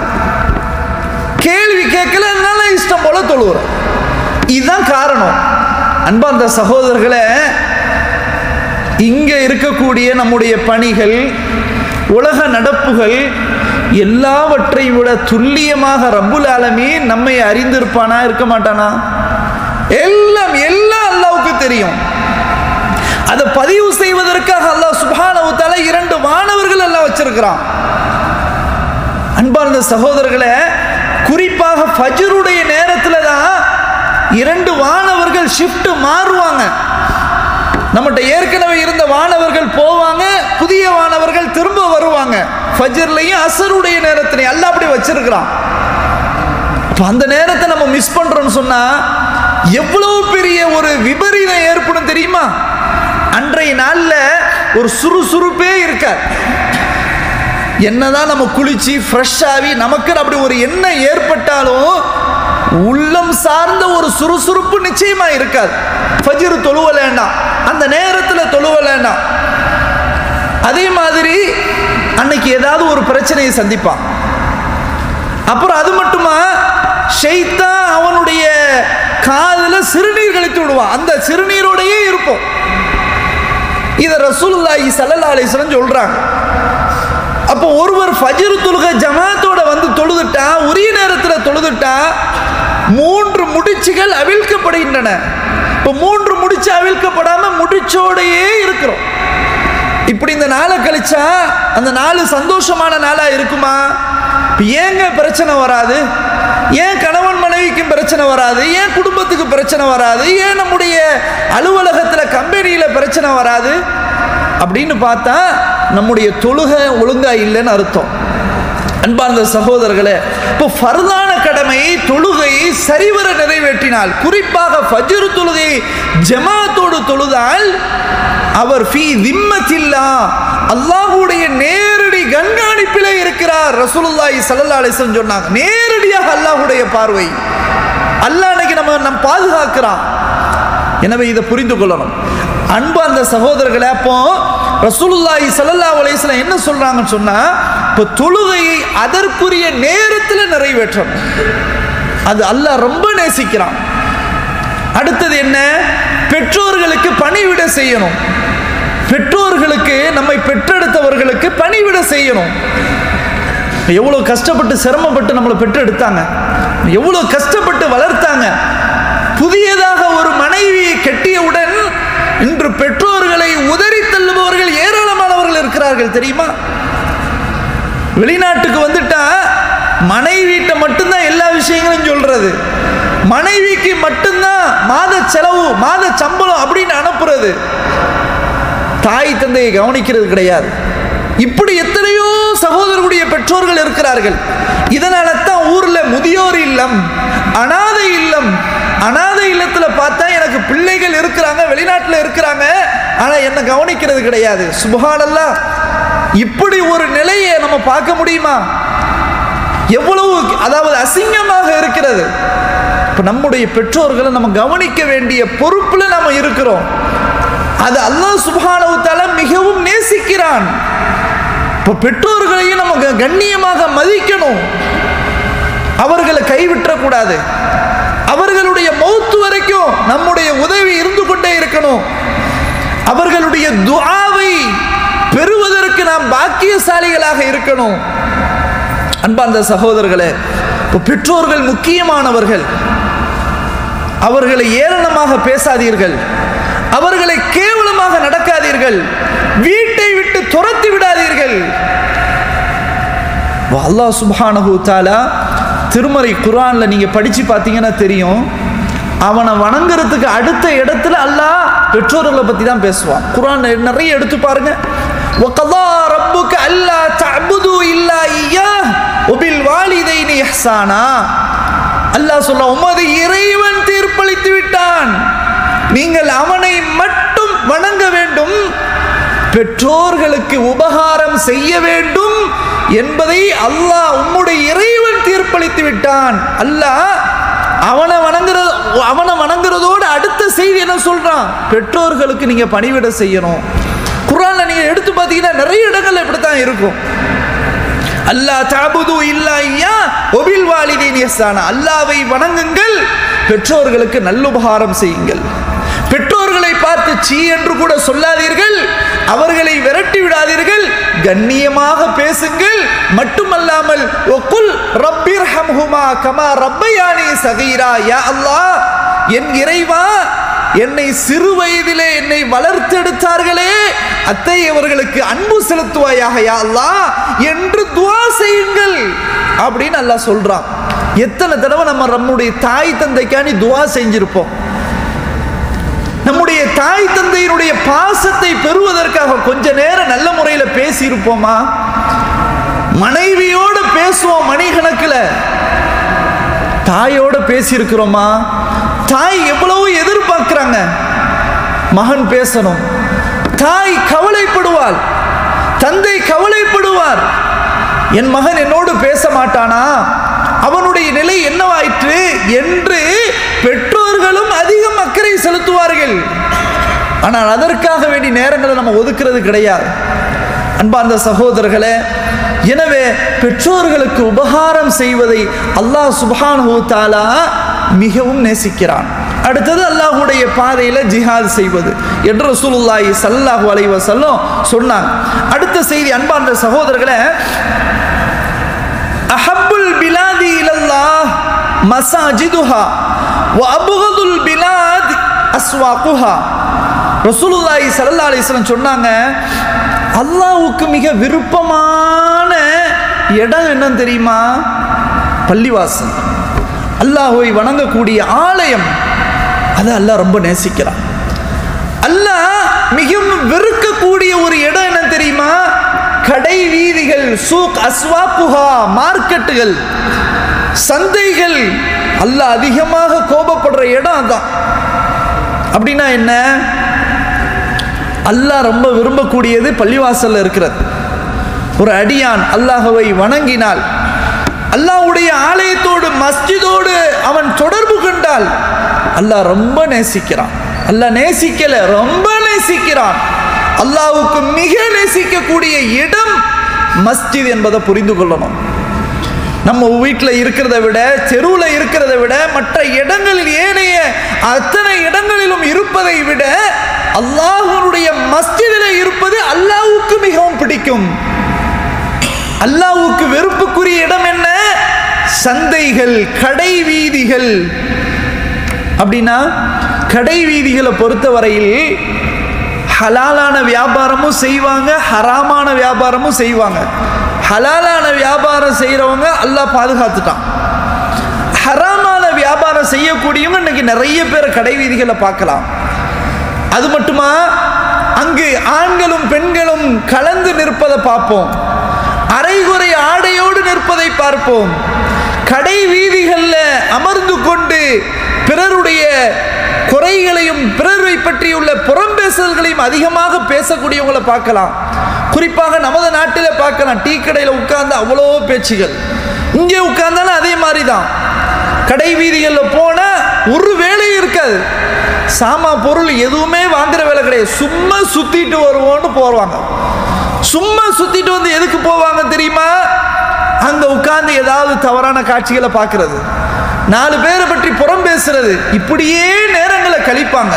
கேள்வி கேட்கல அதனால இஷ்டம் போல தொழுவுறோம் இதுதான் காரணம் அன்பா அந்த சகோதரர்களை இங்க இருக்கக்கூடிய நம்முடைய பணிகள் உலக நடப்புகள் எல்லாவற்றை விட துல்லியமாக ரப்புல் ஆலமீ நம்மை அறிந்திருப்பானா இருக்க மாட்டானா எல்லாம் எல்லாம் அல்லாவுக்கு தெரியும் அதை பதிவு செய்வதற்காக அல்லாஹ் சுப்ஹானஹு தஆலா இரண்டு மாணவர்கள் எல்லாம் வச்சிருக்கிறான் அன்பார்ந்த சகோதரர்களே குறிப்பாக ஃபஜ்ருடைய நேரத்தில் தான் இரண்டு வானவர்கள் ஷிஃப்ட் மாறுவாங்க நம்மகிட்ட ஏற்கனவே இருந்த வானவர்கள் போவாங்க புதிய வானவர்கள் திரும்ப வருவாங்க ஃபஜ்ர்லையும் அசருடைய நேரத்திலையும் எல்லாம் அப்படி வச்சிருக்கிறான் அப்ப அந்த நேரத்தை நம்ம மிஸ் பண்றோம்னு சொன்னா எவ்வளவு பெரிய ஒரு விபரீதம் ஏற்படும் தெரியுமா அன்றைய நாள்ல ஒரு சுறுசுறுப்பே இருக்காது என்னதான் நம்ம குளிச்சு ஃப்ரெஷ் ஆகி நமக்கு அப்படி ஒரு எண்ணம் ஏற்பட்டாலும் உள்ளம் சார்ந்த ஒரு சுறுசுறுப்பு நிச்சயமா இருக்காது ஃபஜ்ர் தொழுவலேண்டா அந்த நேரத்தில் தொழுவலேண்டா அதே மாதிரி அன்னைக்கு ஏதாவது ஒரு பிரச்சனையை சந்திப்பான் அப்புறம் அது மட்டுமா ஷைத்தான் அவனுடைய காதுல சிறுநீர் கழித்து விடுவான் அந்த சிறுநீரோடையே இருப்போம் இதை ரசூலுல்லாஹி ஸல்லல்லாஹு அலைஹி வஸல்லம் சொல்றாங்க அப்போ ஒருவர் ஃபஜ்ர் தொழுகை ஜமாத்தோட வந்து தொழுதுட்டா உரிய நேரத்தில் தொழுதுட்டா மூன்று முடிச்சுகள் அவிழ்க்கப்படுகின்றன இப்போ மூன்று முடிச்சு அவிழ்க்கப்படாம முடிச்சோடையே இருக்கிறோம் இப்படி இந்த நாளை கழிச்சா அந்த நாள் சந்தோஷமான நாளா இருக்குமா இப்ப ஏங்க பிரச்சனை வராது ஏன் கணவன் மனைவிக்கும் பிரச்சனை வராது ஏன் குடும்பத்துக்கு பிரச்சனை வராது ஏன் நம்முடைய அலுவலகத்தில் கம்பெனியில் பிரச்சனை வராது அப்படின்னு பார்த்தா நம்முடைய தொழுகை ஒழுங்கா இல்லைன்னு அர்த்தம் அன்பார்ந்த சகோதரர்களே இப்போ ஃபர்தான கடமையை தொழுகையை சரிவர நிறைவேற்றினால் குறிப்பாக ஃபஜ்ர் தொழுகையை ஜமாத்தோடு தொழுதால் அவர் ஃபீ திம்மத்தில்லா அல்லாஹ்வுடைய நேரடி கண்காணிப்பிலே இருக்கிறார் ரசூலுல்லாஹி ஸல்லல்லாஹு அலைஹி வஸல்லம் சொன்னாங்க நேரடியாக அல்லாஹ்வுடைய பார்வை அல்லாஹ் அன்னைக்கு நம்ம நம்ம பாதுகாக்கிறான் எனவே இதை புரிந்து கொள்ளணும் அன்பு அந்த சகோதரர்களே அப்போ ரசூலுல்லாஹி ஸல்லல்லாஹு அலைஹி வஸல்லம் என்ன சொல்றாங்கன்னு சொன்னா இப்போ தொழுகையை அதற்குரிய நேரத்தில் நிறைவேற்றணும் அது அல்லாஹ் ரொம்ப நேசிக்கிறான் அடுத்தது என்ன பெற்றோர்களுக்கு பணிவிட செய்யணும் பெற்றோர்களுக்கு நம்மை பெற்றெடுத்தவர்களுக்கு பணிவிட செய்யணும் எவ்வளோ கஷ்டப்பட்டு சிரமப்பட்டு நம்மளை பெற்றெடுத்தாங்க எவ்வளோ கஷ்டப்பட்டு வளர்த்தாங்க புதியதாக ஒரு மனைவியை கெட்டியவுடன் இன்று பெற்றோர்களை உதறி தள்ளுபவர்கள் ஏராளமானவர்கள் இருக்கிறார்கள் தெரியுமா வெளிநாட்டுக்கு வந்துட்டா மனைவிட்ட மட்டும்தான் எல்லா விஷயங்களும் சொல்றது மனைவிக்கு மட்டும்தான் மாத செலவு மாத சம்பளம் அப்படின்னு அனுப்புறது தாய் தந்தையை கவனிக்கிறது கிடையாது இப்படி எத்தனையோ சகோதரர்களுடைய பெற்றோர்கள் இருக்கிறார்கள் இதனால தான் ஊர்ல முதியோர் இல்லம் அனாதை இல்லம் அனாதை இல்லத்துல பார்த்தா எனக்கு பிள்ளைகள் இருக்கிறாங்க வெளிநாட்டில் இருக்கிறாங்க ஆனா என்ன கவனிக்கிறது கிடையாது சுபஹானல்லா இப்படி ஒரு நிலையை நம்ம பார்க்க முடியுமா எவ்வளவு அதாவது அசிங்கமாக இருக்கிறது இப்ப நம்முடைய பெற்றோர்களை நம்ம கவனிக்க வேண்டிய பொறுப்புல நம்ம இருக்கிறோம் அது அல்லாஹ் சுப்ஹானஹு தஆலா மிகவும் நேசிக்கிறான் இப்போ பெற்றோர்களையும் நம்ம க- கண்ணியமாக மதிக்கணும் அவர்களை கைவிட்டக்கூடாது அவர்களுடைய மௌத்து வரைக்கும் நம்முடைய உதவி இருந்து கொண்டே இருக்கணும் அவர்களுடைய துஆவை பெறுவதற்கு நாம் பாக்கியசாலிகளாக இருக்கணும் அன்பார்ந்த சகோதரர்களே இப்போ பெற்றோர்கள் முக்கியமானவர்கள் அவர்களை ஏளனமாக பேசாதீர்கள் அவர்களை கேவலமாக நடக்காதீர்கள் வீட்டை விட்டு துரத்தி விடாதீர்கள் அல்லாஹ் சுப்ஹானஹு தஆலா திருமறை குர்ஆன்ல நீங்க படிச்சு பார்த்தீங்கன்னா தெரியும் அவனை வணங்குறதுக்கு அடுத்த இடத்துல அல்லாஹ் பெற்றோர்களை பத்தி தான் பேசுவான் குர்ஆன் நிறைய எடுத்து பாருங்க وَقَضَى رَبُّكَ أَلَّا تَعْبُدُوا إِلَّا إِيَّاهُ وَبِالْوَالِدَيْنِ إِحْسَانًا அல்லாஹ் சொல்ல உமது இறைவன் தீர்ப்பளித்து விட்டான் நீங்கள் அவனை மட்டும் வணங்க வேண்டும் பெற்றோர்களுக்கு உபகாரம் செய்ய வேண்டும் என்பதை அல்லாஹ் உம்முடைய இறைவன் தீர்ப்பளித்து விட்டான் அல்லாஹ் அவனை வணங்குற அவனை வணங்குறதோடு அடுத்த செய்தி என்ன சொல்றான் பெற்றோர்களுக்கு நீங்க பணிவிட செய்யணும் குர்ஆன்ல நீங்க எடுத்து பார்த்தீங்கன்னா நிறைய இடங்கள்ல இப்படித்தான் இருக்கும் அல்லாஹ் தாபுது இல்லா ஐயா ஒபில் வாலிதீன் இஹ்சானா அல்லாவை வணங்குங்கள் பெற்றோர்களுக்கு நல்லுபகாரம் செய்யுங்கள் பெற்றோர்களை பார்த்து சீ என்று கூட சொல்லாதீர்கள் அவர்களை விரட்டி விடாதீர்கள் கண்ணியமாக பேசுங்கள் மட்டுமல்லாமல் ஒக்குல் ரப்பிர் ஹம்ஹுமா கமா ரப்பயானி சகீரா யா அல்லாஹ் என் இறைவா என்னை சிறு வயதிலே என்னை வளர்த்தெடுத்தார்களே அத்தை அவர்களுக்கு அன்பு செலுத்துவாயாக யா அல்லாஹ் என்று துவா செய்யுங்கள் அப்படின்னு அல்லாஹ் சொல்றான் எத்தனை தடவை நம்ம நம்முடைய தாய் தந்தைக்காண்டி துவா செஞ்சிருப்போம் நம்முடைய தாய் தந்தையினுடைய பாசத்தை பெறுவதற்காக கொஞ்ச நேரம் நல்ல முறையில் பேசியிருப்போமா மனைவியோட பேசுவோம் மணிக்கணக்கில் தாயோட பேசியிருக்கிறோமா தாய் எவ்வளவு எதிர்பார்க்கிறாங்க மகன் பேசணும் தாய் கவலைப்படுவாள் தந்தை கவலைப்படுவார் என் மகன் என்னோடு பேச மாட்டானா அவனுடைய நிலை என்னவாயிற்று என்று பெற்றோர்களும் அதிகம் அக்கறை செலுத்துவார்கள் ஆனால் அதற்காக வேண்டிய நேரங்களை நம்ம ஒதுக்குறது கிடையாது அன்பார்ந்த சகோதரர்களே எனவே பெற்றோர்களுக்கு உபகாரம் செய்வதை அல்லாஹ் சுப்ஹானஹு தஆலா மிகவும் நேசிக்கிறான் அடுத்தது அல்லாஹ்வுடைய பாதையில ஜிஹாத் செய்வது என்று ரசூலுல்லாஹி ஸல்லல்லாஹு அலைஹி வஸல்லம் சொன்னாங்க அடுத்த செய்தி அன்பார்ந்த சகோதரர்களே அஹப்புல் பிலாதி இலல்லாஹ் மசாஜிதுஹா வ அபுகதுல் பிலாத் அஸ்வாகுஹா ரசூலுல்லாஹி ஸல்லல்லாஹு அலைஹி வஸல்லம் சொன்னாங்க அல்லாஹ்வுக்கு மிக விருப்பமான இடம் என்னன்னு தெரியுமா பள்ளிவாசல் அல்லாஹ்வை வணங்கக்கூடிய ஆலயம் அதை அல்லாஹ் ரொம்ப நேசிக்கிறான் அல்லாஹ் மிகவும் வெறுக்கக்கூடிய ஒரு இடம் என்ன தெரியுமா கடை வீதிகள் சூக் அஸ்வாக்குஹா மார்க்கெட்டுகள் சந்தைகள் அல்லாஹ் அதிகமாக கோபப்படுற இடம் அதான் அப்படின்னா என்ன அல்லாஹ் ரொம்ப விரும்பக்கூடியது பள்ளிவாசல்ல இருக்கிறது ஒரு அடியான் அல்லாஹவை வணங்கினால் அல்லாஹ்வுடைய ஆலயத்தோடு மஸ்ஜிதோடு அவன் தொடர்பு கொண்டால் அல்லாஹ் ரொம்ப நேசிக்கிறான் அல்லாஹ் நேசிக்கல ரொம்ப நேசிக்கிறான் அல்லாஹ்வுக்கு மிக நேசிக்கக்கூடிய இடம் மஸ்ஜித் என்பதை புரிந்து கொள்ளணும் நம்ம வீட்டில் இருக்கிறத விட தெருவில் இருக்கிறத விட மற்ற இடங்களில் ஏனைய அத்தனை இடங்களிலும் இருப்பதை விட அல்லாஹ்வுடைய மஸ்ஜிதில் இருப்பது அல்லாஹ்வுக்கு மிகவும் பிடிக்கும் அல்லாஹ்வுக்கு வெறுப்புக்குரிய இடம் என்ன சந்தைகள் கடை வீதிகள் அப்படின்னா கடை வீதிகளை பொறுத்தவரையில் ஹலாலான வியாபாரமும் செய்வாங்க ஹராமான வியாபாரமும் செய்வாங்க ஹலாலான வியாபாரம் செய்கிறவங்க அல்லாஹ் பாதுகாத்துட்டான் ஹராமான வியாபாரம் செய்யக்கூடியவங்க இன்னைக்கு நிறைய பேர் கடை வீதிகளை பார்க்கலாம் அது மட்டுமா அங்கு ஆண்களும் பெண்களும் கலந்து நிற்பதை பார்ப்போம் அரைகுறை ஆடையோடு நிற்பதை பார்ப்போம் கடை வீதிகளில் அமர்ந்து கொண்டு பிறருடைய குறைகளையும் பிறரை பற்றியுள்ள புறம்பேசல்களையும் அதிகமாக பேசக்கூடியவங்களை பார்க்கலாம் குறிப்பாக நமது நாட்டில் பார்க்கலாம் டீ கடையில் உட்கார்ந்து அவ்வளோ பேச்சுகள் இங்கே உட்கார்ந்தாலும் அதே மாதிரி தான் கடை வீதிகளில் போனால் ஒரு வேலை இருக்காது சாமா பொருள் எதுவுமே வாங்குற வேலை கிடையாது சும்மா சுத்திட்டு வருவோம்னு போவாங்க சும்மா சுத்திட்டு வந்து எதுக்கு போவாங்க தெரியுமா அங்க உட்கார்ந்து ஏதாவது தவறான காட்சிகளை பார்க்கிறது நாலு பேரை பற்றி புறம் பேசுறது இப்படியே நேரங்களை கழிப்பாங்க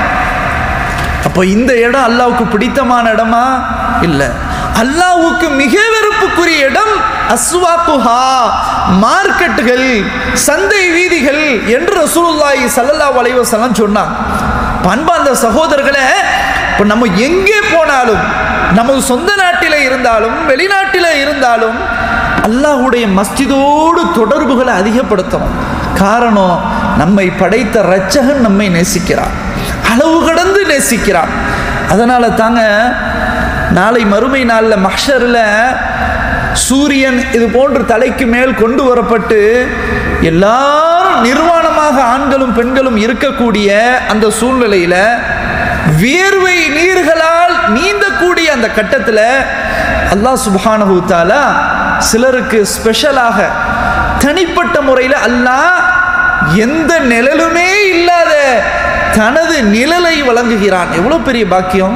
அப்போ இந்த இடம் அல்லாவுக்கு பிடித்தமான இடமா இல்லை அல்லாவுக்கு மிக வெறுப்புக்குரிய இடம் அஸ்வாக்குஹா மார்க்கெட்டுகள் சந்தை வீதிகள் என்று ரசூலுல்லாஹி ஸல்லல்லாஹு அலைஹி வஸல்லம் சொன்னாங்க பண்பார்ந்த சகோதரர்களே இப்போ நம்ம எங்கே போனாலும் நமது சொந்த நாட்டில் இருந்தாலும் வெளிநாட்டில் இருந்தாலும் அல்லாஹ்வுடைய மஸ்ஜிதோடு தொடர்புகளை அதிகப்படுத்தணும் காரணம் நம்மை படைத்த இரட்சகன் நம்மை நேசிக்கிறார் அளவு கடந்து நேசிக்கிறான் அதனால தாங்க நாளை மறுமை நாளில் மஹ்ஷரில் சூரியன் இது போன்று தலைக்கு மேல் கொண்டு வரப்பட்டு எல்லாரும் நிர்வாணமாக ஆண்களும் பெண்களும் இருக்கக்கூடிய அந்த சூழ்நிலையில் வியர்வை நீர்களால் நீந்தக்கூடிய அந்த கட்டத்தில் அல்லாஹ் சுப்ஹானஹு தஆலா சிலருக்கு ஸ்பெஷலாக தனிப்பட்ட முறையில் அல்லாஹ் எந்த நிழலுமே இல்லாத தனது நிழலை வழங்குகிறான் எவ்வளவு பெரிய பாக்கியம்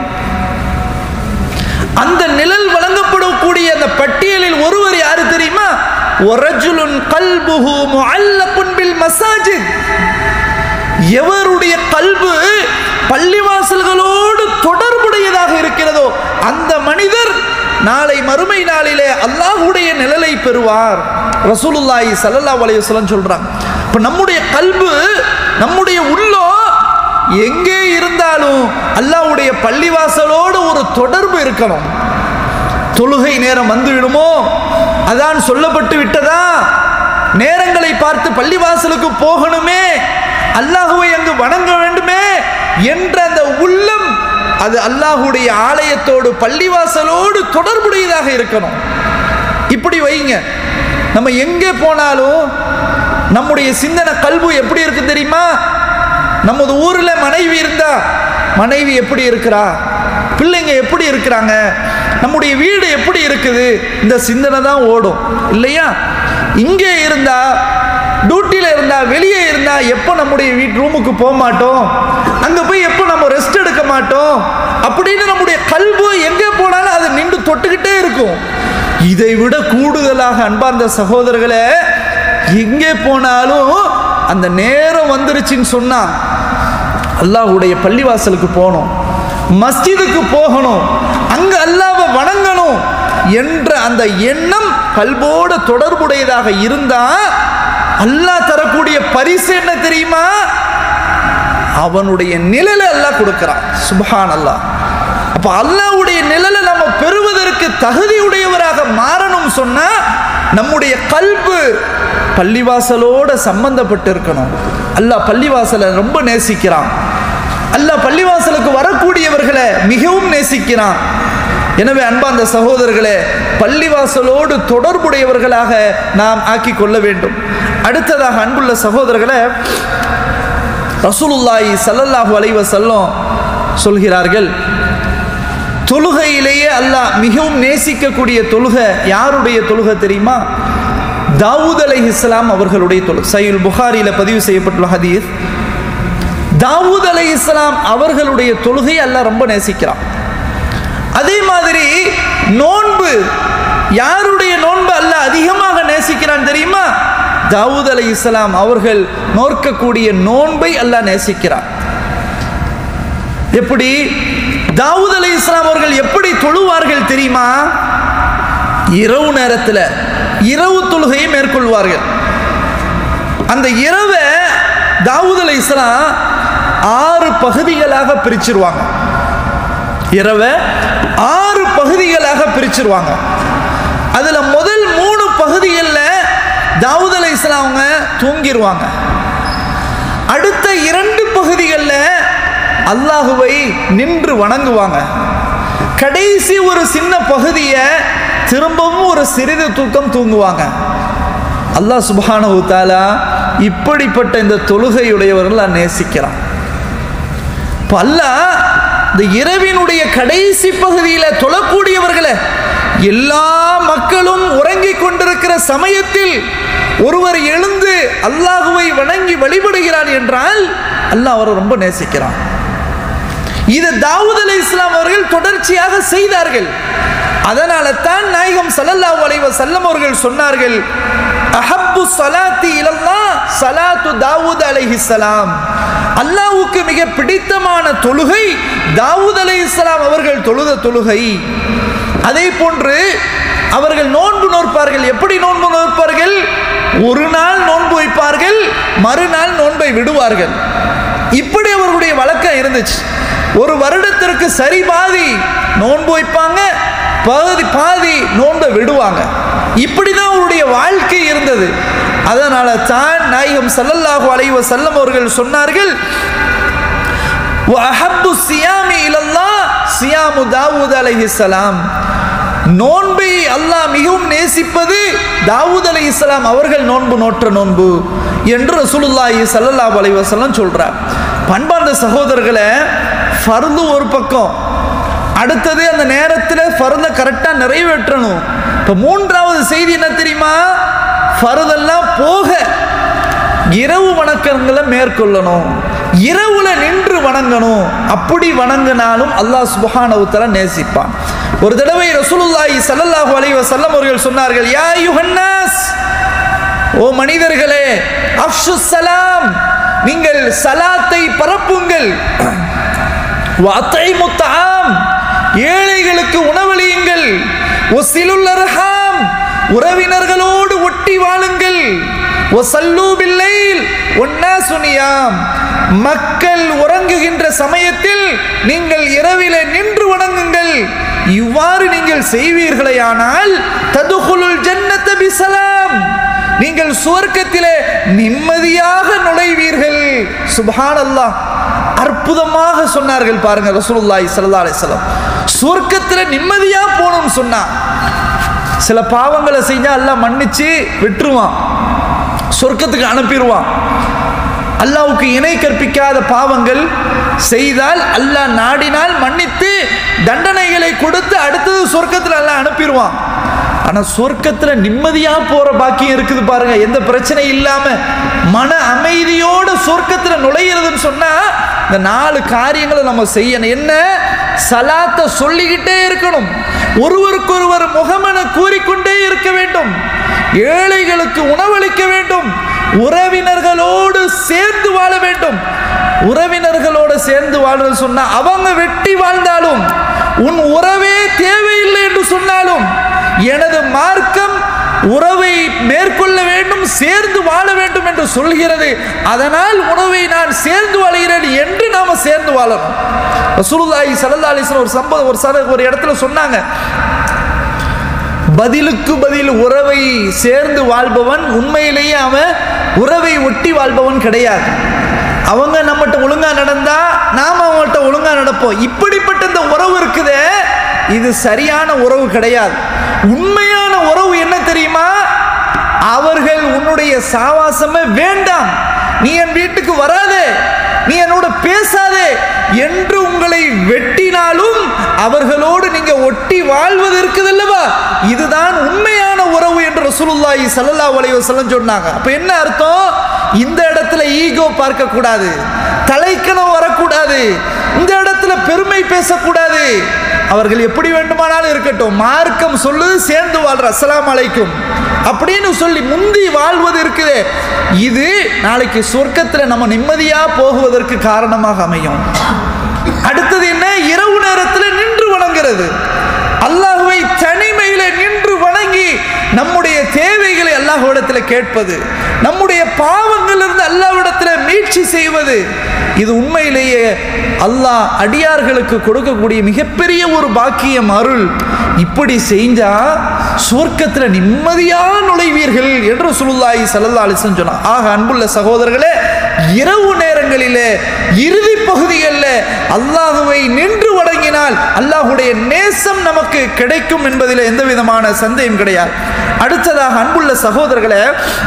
அந்த நிழல் வழங்கப்படக்கூடிய அந்த பட்டியலில் ஒருவர் யாரு தெரியுமா ஒரஜுலுன் கல்புஹு முஅல்லகுன் பில் மசாஜித் எவருடைய கல்பு பள்ளிவாசல்களோடு தொடர்புடையதாக இருக்கிறதோ அந்த மனிதர் நாளை மறுமை நாளிலே அல்லாஹ்வுடைய நிழலை பெறுவார் ரசூலுல்லாஹி ஸல்லல்லாஹு அலைஹி வஸல்லம் சொல்றாங்க இப்ப நம்முடைய கல்பு நம்முடைய உள்ளம் எங்கே இருந்தாலும் அல்லாஹ்வுடைய பள்ளிவாசலோடு ஒரு தொடர்பு இருக்கணும் தொழுகை நேரம் வந்து விடுமோ அதான் சொல்லப்பட்டு விட்டதா நேரங்களை பார்த்து பள்ளிவாசலுக்கு போகணுமே அல்லாஹுவை அங்கு வணங்க வேண்டுமே என்ற அந்த உள்ளம் அது அல்லாஹுடைய ஆலயத்தோடு பள்ளிவாசலோடு தொடர்புடையதாக இருக்கணும் இப்படி வைங்க நம்ம எங்கே போனாலும் நம்முடைய சிந்தனை கல்வி எப்படி இருக்கு தெரியுமா நமது ஊரில் மனைவி இருந்தா மனைவி எப்படி இருக்கிறா பிள்ளைங்க எப்படி இருக்கிறாங்க நம்முடைய வீடு எப்படி இருக்குது இந்த சிந்தனை தான் ஓடும் இல்லையா இங்கே இருந்தா டியூட்டியில் இருந்தா வெளியே இருந்தா எப்போ நம்முடைய வீட்டு ரூமுக்கு போக மாட்டோம் அங்கே போய் எப்போ நம்ம ரெஸ்ட் எடுக்க மாட்டோம் அப்படின்னு நம்முடைய கல்வி எங்கே போனாலும் அது நின்று தொட்டுக்கிட்டே இருக்கும் இதை விட கூடுதலாக அன்பார்ந்த சகோதரர்களே எங்கே போனாலும் அந்த நேரம் வந்துருச்சுன்னு சொன்னா அல்லாஹ்வுடைய பள்ளிவாசலுக்கு போகணும் மஸ்ஜிதுக்கு போகணும் அங்க அல்லாஹ்வை வணங்கணும் என்ற அந்த எண்ணம் கல்போட தொடர்புடையதாக இருந்தா அல்லாஹ் தரக்கூடிய பரிசு என்ன தெரியுமா அவனுடைய நிழலை அல்லாஹ் கொடுக்கிறான் சுபஹான் அல்லாஹ் அப்ப அல்லாஹ்வுடைய நிழலை நம்ம பெறுவதற்கு தகுதியுடையவராக மாறணும் சொன்னா நம்முடைய கல்பு பள்ளிவாசலோட சம்பந்தப்பட்டு இருக்கணும் அல்லாஹ் பள்ளிவாசலை ரொம்ப நேசிக்கிறான் அல்லாஹ் பள்ளிவாசலுக்கு வரக்கூடியவர்களை மிகவும் நேசிக்கிறான் எனவே அன்பார்ந்த சகோதரர்களே பள்ளிவாசலோடு தொடர்புடையவர்களாக நாம் ஆக்கிக் கொள்ள வேண்டும் அடுத்ததாக அன்புள்ள சகோதரர்களே ரசூலுல்லாஹி ஸல்லல்லாஹு அலைஹி வஸல்லம் சொல்கிறார்கள் தொழுகையிலேயே அல்லாஹ் மிகவும் நேசிக்கக்கூடிய தொழுகை யாருடைய தொழுகை தெரியுமா தாவூத் அலைஹிஸ்ஸலாம் அவர்களுடைய தொழுகை சையுல் புகாரியில் பதிவு செய்யப்பட்டுள்ள ஹதீஸ் தாவூத் அலைஹிஸ்ஸலாம் அவர்களுடைய தொழுகை அல்லாஹ் ரொம்ப நேசிக்கிறான் அதே மாதிரி நோன்பு யாருடைய நோன்பு அல்லாஹ் அதிகமாக நேசிக்கிறான் தெரியுமா தாவூத் அலை இஸ்லாம் அவர்கள் நோக்கக்கூடிய நோன்பை அல்லாஹ் நேசிக்கிறார் எப்படி தாவூத் அலை இஸ்லாம் அவர்கள் எப்படி தொழுவார்கள் தெரியுமா இரவு நேரத்தில் இரவு தொழுகையை மேற்கொள்வார்கள் அந்த இரவை தாவூத் அலை இஸ்லாம் ஆறு பகுதிகளாக பிரிச்சிருவாங்க இரவை ஆறு பகுதிகளாக பிரிச்சிருவாங்க அதுல முதல் மூணு பகுதிகளில் தாவூத் அலை இஸ்லாமங்க தூங்கிடுவாங்க அடுத்த இரண்டு பகுதிகளில் அல்லாஹுவை நின்று வணங்குவாங்க கடைசி ஒரு சின்ன பகுதியை திரும்பவும் ஒரு சிறிது தூக்கம் தூங்குவாங்க அல்லாஹ் சுபானு தாலா இப்படிப்பட்ட இந்த தொழுகையுடையவர்கள் நான் நேசிக்கிறான் இப்போ அல்லாஹ் இந்த இரவினுடைய கடைசி பகுதியில் தொழக்கூடியவர்களை எல்லா மக்களும் உறங்கிக் கொண்டிருக்கிற சமயத்தில் ஒருவர் எழுந்து அல்லாஹுவை வணங்கி வழிபடுகிறார் என்றால் அல்லாஹ் அவரை ரொம்ப நேசிக்கிறான் இது தாவூத் அலி இஸ்லாம் அவர்கள் தொடர்ச்சியாக செய்தார்கள் அதனால தான் நாயகம் சல்லல்லாஹு அலைஹி வஸல்லம் அவர்கள் சொன்னார்கள் அஹப்பு சலாத்தி இலல்லா சலாத்து தாவூத் அலைஹிஸ்ஸலாம் அல்லாஹ்வுக்கு மிக பிடித்தமான தொழுகை தாவூத் அலைஹிஸ்ஸலாம் அவர்கள் தொழுத தொழுகை அதே போன்று அவர்கள் நோன்பு நோற்பார்கள் எப்படி நோன்பு நோற்பார்கள் ஒரு நாள் நோன்பு வைப்பார்கள் மறுநாள் நோன்பை விடுவார்கள் இப்படி அவர்களுடைய வழக்கம் இருந்துச்சு ஒரு வருடத்திற்கு சரி பாதி நோன்பு வைப்பாங்க பாதி பாதி நோன்பை விடுவாங்க இப்படிதான் அவருடைய வாழ்க்கை இருந்தது அதனால தான் நாயகம் சல்லல்லாஹு அலைஹி வஸல்லம் அவர்கள் சொன்னார்கள் வஅஹப்பு சியாமி இலல்லாஹ் சியாமு தாவூத் அலைஹிஸ்ஸலாம் நோன்பை அல்லாஹ் மிகவும் நேசிப்பது தாவூத் அலை இஸ்லாம் அவர்கள் நோன்பு நோற்ற நோன்பு என்று ரசூலுல்லாஹி ஸல்லல்லாஹு அலைஹி வஸல்லம் சொல்றார் பண்பார்ந்த சகோதரர்களை ஃபர்து ஒரு பக்கம் அடுத்தது அந்த நேரத்தில் ஃபர்தை கரெக்டாக நிறைவேற்றணும் இப்போ மூன்றாவது செய்தி என்ன தெரியுமா ஃபர்தெல்லாம் போக இரவு வணக்கங்களை மேற்கொள்ளணும் இரவுல நின்று வணங்கணும் அப்படி வணங்கினாலும் அல்லாஹ் சுபஹானவுத்தல நேசிப்பான் ஒரு தடவை ரசூலுல்லாஹி ஸல்லல்லாஹு அலைஹி வஸல்லம் அவர்கள் சொன்னார்கள் யா யுஹன்னாஸ் ஓ மனிதர்களே அஃஷு சலாம் நீங்கள் சலாத்தை பரப்புங்கள் வாத்தை முத்தாம் ஏழைகளுக்கு உணவளியுங்கள் ஒசிலுல் அர்ஹாம் உறவினர்களோடு ஒட்டி வாழுங்கள் ஒசல்லூ பில்லைல் ஒன்னா சுனியாம் மக்கள் உறங்குகின்ற சமயத்தில் நீங்கள் இரவிலே நின்று வணங்குங்கள் இவ்வாறு நீங்கள் செய்வீர்களேயானால் ததுகுலுல் ஜன்னத பிசலாம் நீங்கள் சுவர்க்கத்திலே நிம்மதியாக நுழைவீர்கள் சுபஹான் அல்லாஹ் அற்புதமாக சொன்னார்கள் பாருங்க ரசூலுல்லாஹி ஸல்லல்லாஹு அலைஹி வஸல்லம் சுவர்க்கத்தில் நிம்மதியா போகணும்னு சொன்னா சில பாவங்களை செஞ்சா அல்லாஹ் மன்னிச்சு விட்டுருவான் சொர்க்கத்துக்கு அனுப்பிடுவான் அல்லாவுக்கு இணை கற்பிக்காத பாவங்கள் செய்தால் அல்லாஹ் நாடினால் மன்னித்து தண்டனைகளை கொடுத்து அடுத்தது சொர்க்கத்தில் அல்லாஹ் அனுப்பிடுவான் ஆனால் சொர்க்கத்தில் நிம்மதியாக போகிற பாக்கியம் இருக்குது பாருங்க எந்த பிரச்சனையும் இல்லாமல் மன அமைதியோடு சொர்க்கத்தில் நுழையிறதுன்னு சொன்னால் இந்த நாலு காரியங்களை நம்ம செய்யணும் என்ன சலாத்தை சொல்லிக்கிட்டே இருக்கணும் ஒருவருக்கொருவர் முகமென கூறிக்கொண்டே இருக்க வேண்டும் ஏழைகளுக்கு உணவளிக்க வேண்டும் உறவினர்களோடு சேர்ந்து வாழ வேண்டும் உறவினர்களோடு சேர்ந்து வாழ்றது சொன்னா அவங்க வெட்டி வாழ்ந்தாலும் உன் உறவே தேவையில்லை என்று சொன்னாலும் எனது மார்க்கம் உறவை மேற்கொள்ள வேண்டும் சேர்ந்து வாழ வேண்டும் என்று சொல்கிறது அதனால் உணவை நான் சேர்ந்து வாழ்கிறேன் என்று நாம சேர்ந்து வாழணும் ரசூலுல்லாஹி ஸல்லல்லாஹு அலைஹி வஸல்லம் ஒரு சம்பவம் ஒரு சத ஒரு இடத்துல சொன்னாங்க பதிலுக்கு பதில் உறவை சேர்ந்து வாழ்பவன் உண்மையிலேயே அவன் உறவை ஒட்டி வாழ்பவன் கிடையாது அவங்க நம்மகிட்ட ஒழுங்கா நடந்தா நாம அவங்கள்ட்ட ஒழுங்கா நடப்போம் இப்படிப்பட்ட இந்த உறவு இருக்குதே இது சரியான உறவு கிடையாது உண்மையான உறவு என்ன தெரியுமா அவர்கள் உன்னுடைய சாவாசமே வேண்டாம் நீ என் வீட்டுக்கு வராதே நீ என்னோட பேசாதே என்று உங்களை வெட்டினாலும் அவர்களோடு நீங்க ஒட்டி வாழ்வது இருக்குது அல்லவா இதுதான் உண்மையான உறவு என்று ரசூலுல்லாஹி ஸல்லல்லாஹு அலைஹி வஸல்லம் சொன்னாங்க அப்ப என்ன அர்த்தம் இந்த இடத்துல ஈகோ பார்க்க கூடாது தலைக்கணம் வரக்கூடாது இந்த இடத்துல பெருமை பேசக்கூடாது அவர்கள் எப்படி வேண்டுமானாலும் இருக்கட்டும் மார்க்கம் சொல்லுது சேர்ந்து வாழ்ற அஸ்ஸலாமு அலைக்கும் அப்படின்னு சொல்லி முந்தி வாழ்வது இருக்குது இது நாளைக்கு சொர்க்கத்தில் நம்ம நிம்மதியா போகுவதற்கு காரணமாக அமையும் அடுத்தது என்ன இரவு நேரத்தில் நின்று வணங்குறது அல்லாஹுவை தனிமையில நின்று வணங்கி நம்முடைய தேவைகளை அல்லாஹ்விடத்தில் கேட்பது நம்முடைய பாவங்களிலிருந்து அல்லாஹ்விடத்தில் மீட்சி செய்வது இது உண்மையிலேயே அல்லாஹ் அடியார்களுக்கு கொடுக்கக்கூடிய மிகப்பெரிய ஒரு பாக்கியம் அருள் இப்படி செஞ்சா சொர்க்கத்தில் நிம்மதியா நுழைவீர்கள் என்று சுல்லாஹி சல்லா அலிசன் சொன்னார் ஆக அன்புள்ள சகோதரர்களே இரவு நேரங்களிலே இறுதி பகுதிகளில் அல்லாஹுவை நின்று வணங்கினால் அல்லாஹுடைய நேசம் நமக்கு கிடைக்கும் என்பதில் எந்த விதமான சந்தேகம் கிடையாது அடுத்ததாக அன்புள்ள சகோதரர்களே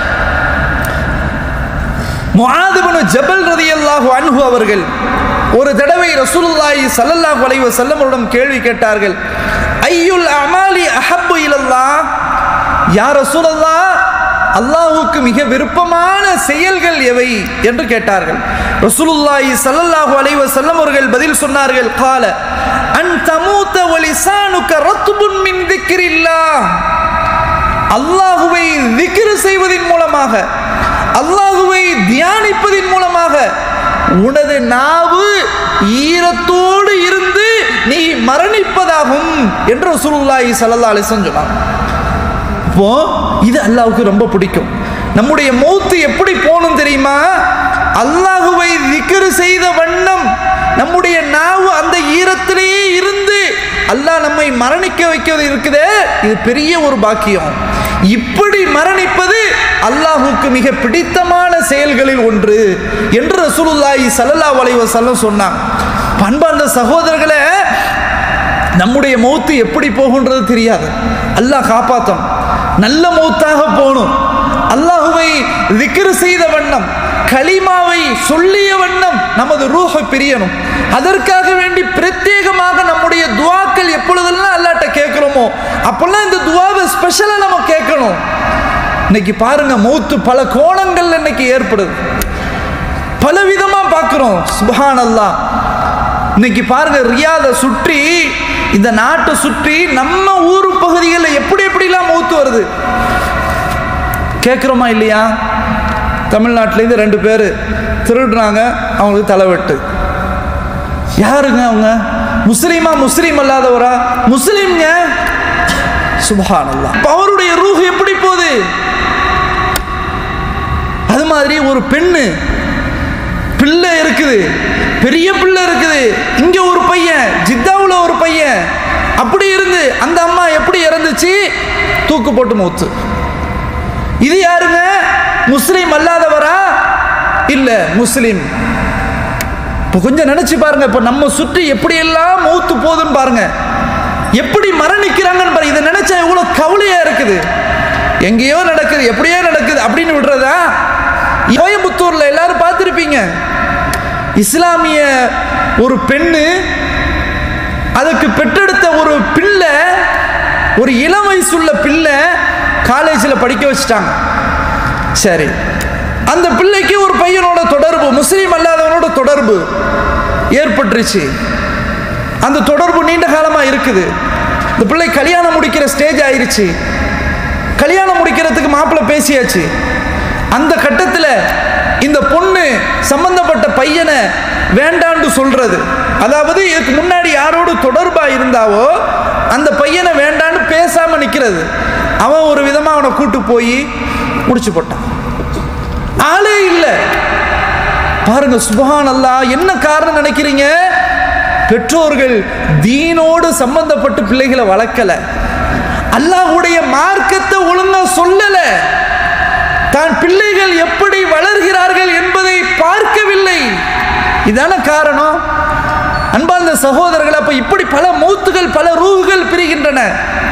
முஆதுபனு ஜபல் ரதியல்லாஹு அன்ஹு அவர்கள் ஒரு தடவை ரசூலுல்லாஹி ஸல்லல்லாஹு அலைஹி வஸல்லமரிடம் கேள்வி கேட்டார்கள் ஐயுல் அமாலி அஹப்பு இலல்லாஹ் யா ரசூலல்லாஹ் அல்லாஹ்வுக்கு மிக விருப்பமான செயல்கள் எவை என்று கேட்டார்கள் ரசூலுல்லாஹி ஸல்லல்லாஹு அலைஹி வஸல்லம் அவர்கள் பதில் சொன்னார்கள் கால அன் தமூத வலிசானுக ரத்புன் மின் திக்ரில்லாஹ் அல்லாஹுவை திக்ரு செய்வதின் மூலமாக அல்லாஹுவை தியானிப்பதின் மூலமாக உனது நாவு ஈரத்தோடு இருந்து நீ மரணிப்பதாகும் என்று ரசூலுல்லாஹி ஸல்லல்லாஹு அலைஹி வஸல்லம் சொன்னாங்க இப்போ இது அல்லாஹ்வுக்கு ரொம்ப பிடிக்கும் நம்முடைய மௌத்து எப்படி போகணும் தெரியுமா அல்லாஹுவை திக்ரு செய்த வண்ணம் நம்முடைய நாவு அந்த ஈரத்திலேயே இருந்து அல்லாஹ் நம்மை மரணிக்க வைக்கிறது இருக்குதே இது பெரிய ஒரு பாக்கியம் இப்படி மரணிப்பது அல்லாஹுக்கு மிக பிடித்தமான செயல்களில் ஒன்று என்று ரசூலுல்லாஹி ஸல்லல்லாஹு அலைஹி வஸல்லம் சொன்னாங்க பண்பார்ந்த சகோதரர்களே நம்முடைய மௌத்து எப்படி போகுன்றது தெரியாது அல்லாஹ் காப்பாற்றணும் நல்ல மௌத்தாக போகணும் அல்லாஹுவை திக்ரு செய்த வண்ணம் கலிமாவை சொல்லிய வண்ணம் நமது ரூஹ பிரியணும் அதற்காக வேண்டி பிரத்யேகமாக நம்முடைய துவாக்கள் எப்பொழுதெல்லாம் அல்லாட்ட கேட்குறோமோ அப்பெல்லாம் இந்த துவாவை ஸ்பெஷலாக நம்ம கேட்கணும் இன்னைக்கு பாருங்க மௌத்து பல கோணங்கள் இன்னைக்கு ஏற்படுது பல விதமா பார்க்கிறோம் சுபஹான் அல்லாஹ் இன்னைக்கு பாருங்க ரியாதை சுற்றி இந்த நாட்டை சுற்றி நம்ம ஊர் பகுதிகளில் எப்படி எப்படிலாம் மௌத்து வருது கேட்குறோமா இல்லையா தமிழ்நாட்டிலேருந்து ரெண்டு பேர் திருடுறாங்க அவங்களுக்கு தலைவெட்டு யாருங்க அவங்க முஸ்லீமா முஸ்லீம் அல்லாதவரா முஸ்லீம்ங்க சுபஹான் அல்லாஹ் அப்ப அவருடைய ரூஹ் எப்படி போகுது அது மாதிரி ஒரு பெண்ணு பிள்ளை இருக்குது பெரிய பிள்ளை இருக்குது இங்க ஒரு பையன் ஜித்தாவுல ஒரு பையன் அப்படி இருந்து அந்த அம்மா எப்படி இறந்துச்சு தூக்கு போட்டு மூத்து இது யாருங்க முஸ்லீம் அல்லாதவரா இல்ல முஸ்லீம் இப்போ கொஞ்சம் நினைச்சு பாருங்க இப்போ நம்ம சுற்றி எப்படியெல்லாம் மூத்து போகுதுன்னு பாருங்க எப்படி மரணிக்கிறாங்கன்னு பாருங்க இதை நினைச்சா எவ்வளவு கவலையா இருக்குது எங்கேயோ நடக்குது எப்படியோ நடக்குது அப்படின்னு விடுறதா கோயம்புத்தூர்ல எல்லாரும் பார்த்துருப்பீங்க இஸ்லாமிய ஒரு பெண்ணு அதுக்கு பெற்றெடுத்த ஒரு பிள்ளை ஒரு இளம் வயசுள்ள பிள்ளை காலேஜில் படிக்க வச்சுட்டாங்க சரி அந்த பிள்ளைக்கு ஒரு பையனோட தொடர்பு முஸ்லீம் அல்லாதவனோட தொடர்பு ஏற்பட்டுருச்சு அந்த தொடர்பு நீண்ட காலமாக இருக்குது இந்த பிள்ளை கல்யாணம் முடிக்கிற ஸ்டேஜ் ஆயிருச்சு கல்யாணம் முடிக்கிறதுக்கு மாப்பிள்ளை பேசியாச்சு அந்த கட்டத்தில் இந்த பொண்ணு சம்பந்தப்பட்ட பையனை வேண்டான்னு சொல்றது அதாவது இதுக்கு முன்னாடி யாரோடு தொடர்பா இருந்தாவோ அந்த பையனை வேண்டான்னு பேசாம நிக்கிறது அவன் ஒரு விதமா அவனை கூட்டு போய் முடிச்சு போட்டான் ஆளே இல்லை பாருங்க சுபஹான் அல்லாஹ் என்ன காரணம் நினைக்கிறீங்க பெற்றோர்கள் தீனோடு சம்பந்தப்பட்டு பிள்ளைகளை வளர்க்கல அல்லாஹ்வுடைய மார்க்கத்தை ஒழுங்கா சொல்லல தான் பிள்ளைகள் எப்படி வளர்கிறார்கள் என்பதை பார்க்கவில்லை இதான காரணம் அன்பார்ந்த சகோதரர்கள் அப்ப இப்படி பல மூத்துகள் பல ரூகுகள் பிரிகின்றன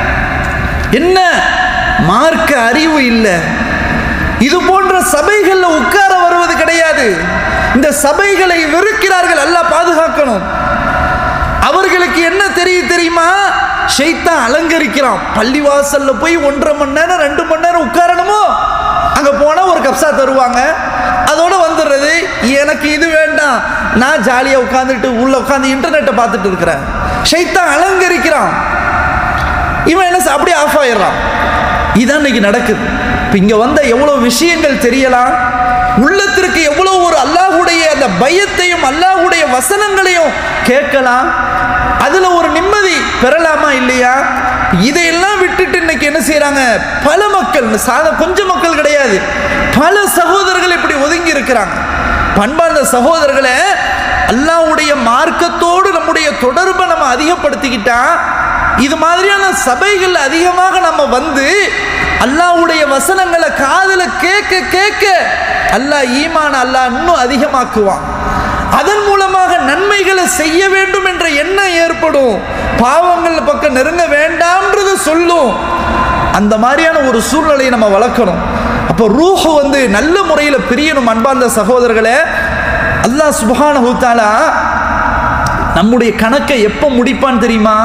என்ன மார்க்க அறிவு இல்லை இது போன்ற சபைகள்ல உட்கார வருவது கிடையாது இந்த சபைகளை வெறுக்கிறார்கள் அல்லாஹ் பாதுகாக்கணும் அவர்களுக்கு என்ன தெரியும் தெரியுமா ஷைத்தான் அலங்கரிக்கிறான் பள்ளிவாசல்ல போய் ஒன்றரை மணி நேரம் ரெண்டு மணி நேரம் உட்காரணுமோ அங்க போனா ஒரு கப்சா தருவாங்க அதோட வந்துடுறது எனக்கு இது வேண்டாம் நான் ஜாலியா உட்காந்துட்டு உள்ள உட்காந்து இன்டர்நெட்டை பார்த்துட்டு இருக்கிறேன் ஷைத்தான் அலங்கரிக்கிறான் இவன் என்ன செ- அப்படியே ஆஃப் ஆயிடுறான் இதான் இன்னைக்கு நடக்குது இப்போ இங்கே வந்த எவ்வளோ விஷயங்கள் தெரியலாம் உள்ளத்திற்கு எவ்வளோ ஒரு அல்லாஹுடைய அந்த பயத்தையும் அல்லாஹுடைய வசனங்களையும் கேட்கலாம் அதில் ஒரு நிம்மதி பெறலாமா இல்லையா இதையெல்லாம் விட்டுட்டு இன்னைக்கு என்ன செய்கிறாங்க பல மக்கள் சாத கொஞ்சம் மக்கள் கிடையாது பல சகோதரர்கள் இப்படி ஒதுங்கி இருக்கிறாங்க பண்பார்ந்த சகோதரர்களே அல்லாஹ்வுடைய மார்க்கத்தோடு நம்முடைய தொடர்பை நம்ம அதிகப்படுத்திக்கிட்டா இது மாதிரியான சபைகள் அதிகமாக நம்ம வந்து அல்லாஹ்வுடைய வசனங்களை காதுல கேட்க கேட்க அல்லாஹ் ஈமான அல்லாஹ் இன்னும் அதிகமாக்குவான் அதன் மூலமாக நன்மைகளை செய்ய வேண்டும் என்ற எண்ணம் ஏற்படும் பாவங்கள் பக்கம் நெருங்க வேண்டாம்ன்றது சொல்லும் அந்த மாதிரியான ஒரு சூழ்நிலையை நம்ம வளர்க்கணும் அப்போ ரூஹ் வந்து நல்ல முறையில் பிரியணும் அன்பார்ந்த சகோதரர்களே அல்லாஹ் சுப்ஹானஹு தஆலா நம்முடைய கணக்கை எப்போ முடிப்பான்னு தெரியுமா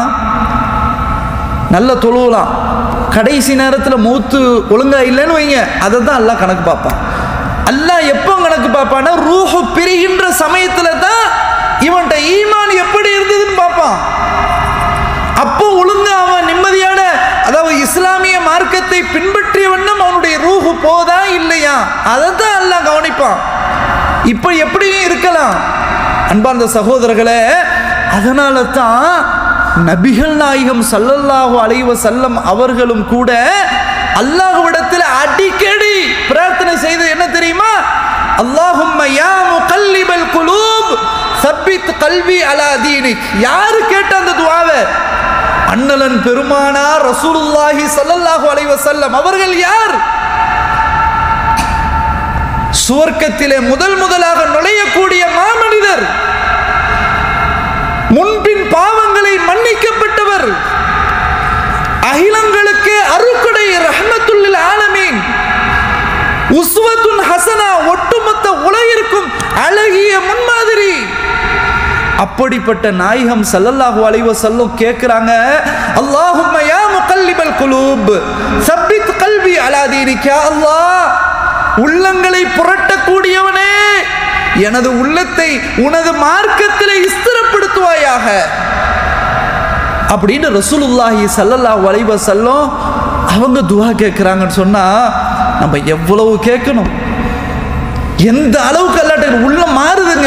நல்ல தொழுவலாம் கடைசி நேரத்தில் மூத்து ஒழுங்கா இல்லைன்னு வைங்க அதை தான் அல்லாஹ் கணக்கு பார்ப்பான் அல்லாஹ் எப்போ கணக்கு பார்ப்பான்னா ரூஹு பிரிகின்ற சமயத்தில் தான் இவன்கிட்ட ஈமான் எப்படி இருந்ததுன்னு பார்ப்பான் அப்போ ஒழுங்கா அவன் நிம்மதியான அதாவது இஸ்லாமிய மார்க்கத்தை பின்பற்றிய வண்ணம் அவனுடைய ரூஹு போதா இல்லையா அதை தான் அல்லாஹ் கவனிப்பான் இப்போ எப்படியும் இருக்கலாம் அன்பார்ந்த சகோதரர்களே அதனால தான் நபிகள் நாயகம் ஸல்லல்லாஹு அலைஹி வஸல்லம் அவர்களும் கூட அல்லாஹ்விடத்தில் அடிக்கடி பிரார்த்தனை செய்து என்ன தெரியுமா அல்லாஹும்ம யா முகல்லிபல் குலூப் சப்பித் கல்வி அலா தீனிக் யாரு கேட்ட அந்த துவாவை அண்ணலன் பெருமானார் ரசூலுல்லாஹி ஸல்லல்லாஹு அலைஹி வஸல்லம் அவர்கள் யார் சுவர்க்கத்திலே முதல் முதலாக நுழையக்கூடிய மாமனிதர் முன்பின் பாவங்களை மன்னிக்கப்பட்டவர் அகிலங்களுக்கு அருக்குடை ரஹ்மத்துல்லில் ஆலமீன் உஸ்வத்துன் ஹசனா ஒட்டுமொத்த உலகிற்கும் அழகிய முன்மாதிரி அப்படிப்பட்ட நாயகம் ஸல்லல்லாஹு அலைஹி வஸல்லம் கேக்குறாங்க அல்லாஹும்ம யா முகல்லிபல் குலூப் சப்பித் கல்வி அலா தீனிக் யா அல்லாஹ் உள்ளங்களை புரட்டக்கூடியவனே எனது உள்ளத்தை உனது மார்க்கத்திலே ஸ்திரப்படுத்துவாயாக அப்படின்னு ரசூலுல்லாஹி ஸல்லல்லாஹு அலைஹி வஸல்லம் அவங்க துவா கேட்குறாங்கன்னு சொன்னா நம்ம எவ்வளவு கேட்கணும் எந்த அளவுக்கு அல்லாட்ட உள்ள மாறுதுங்க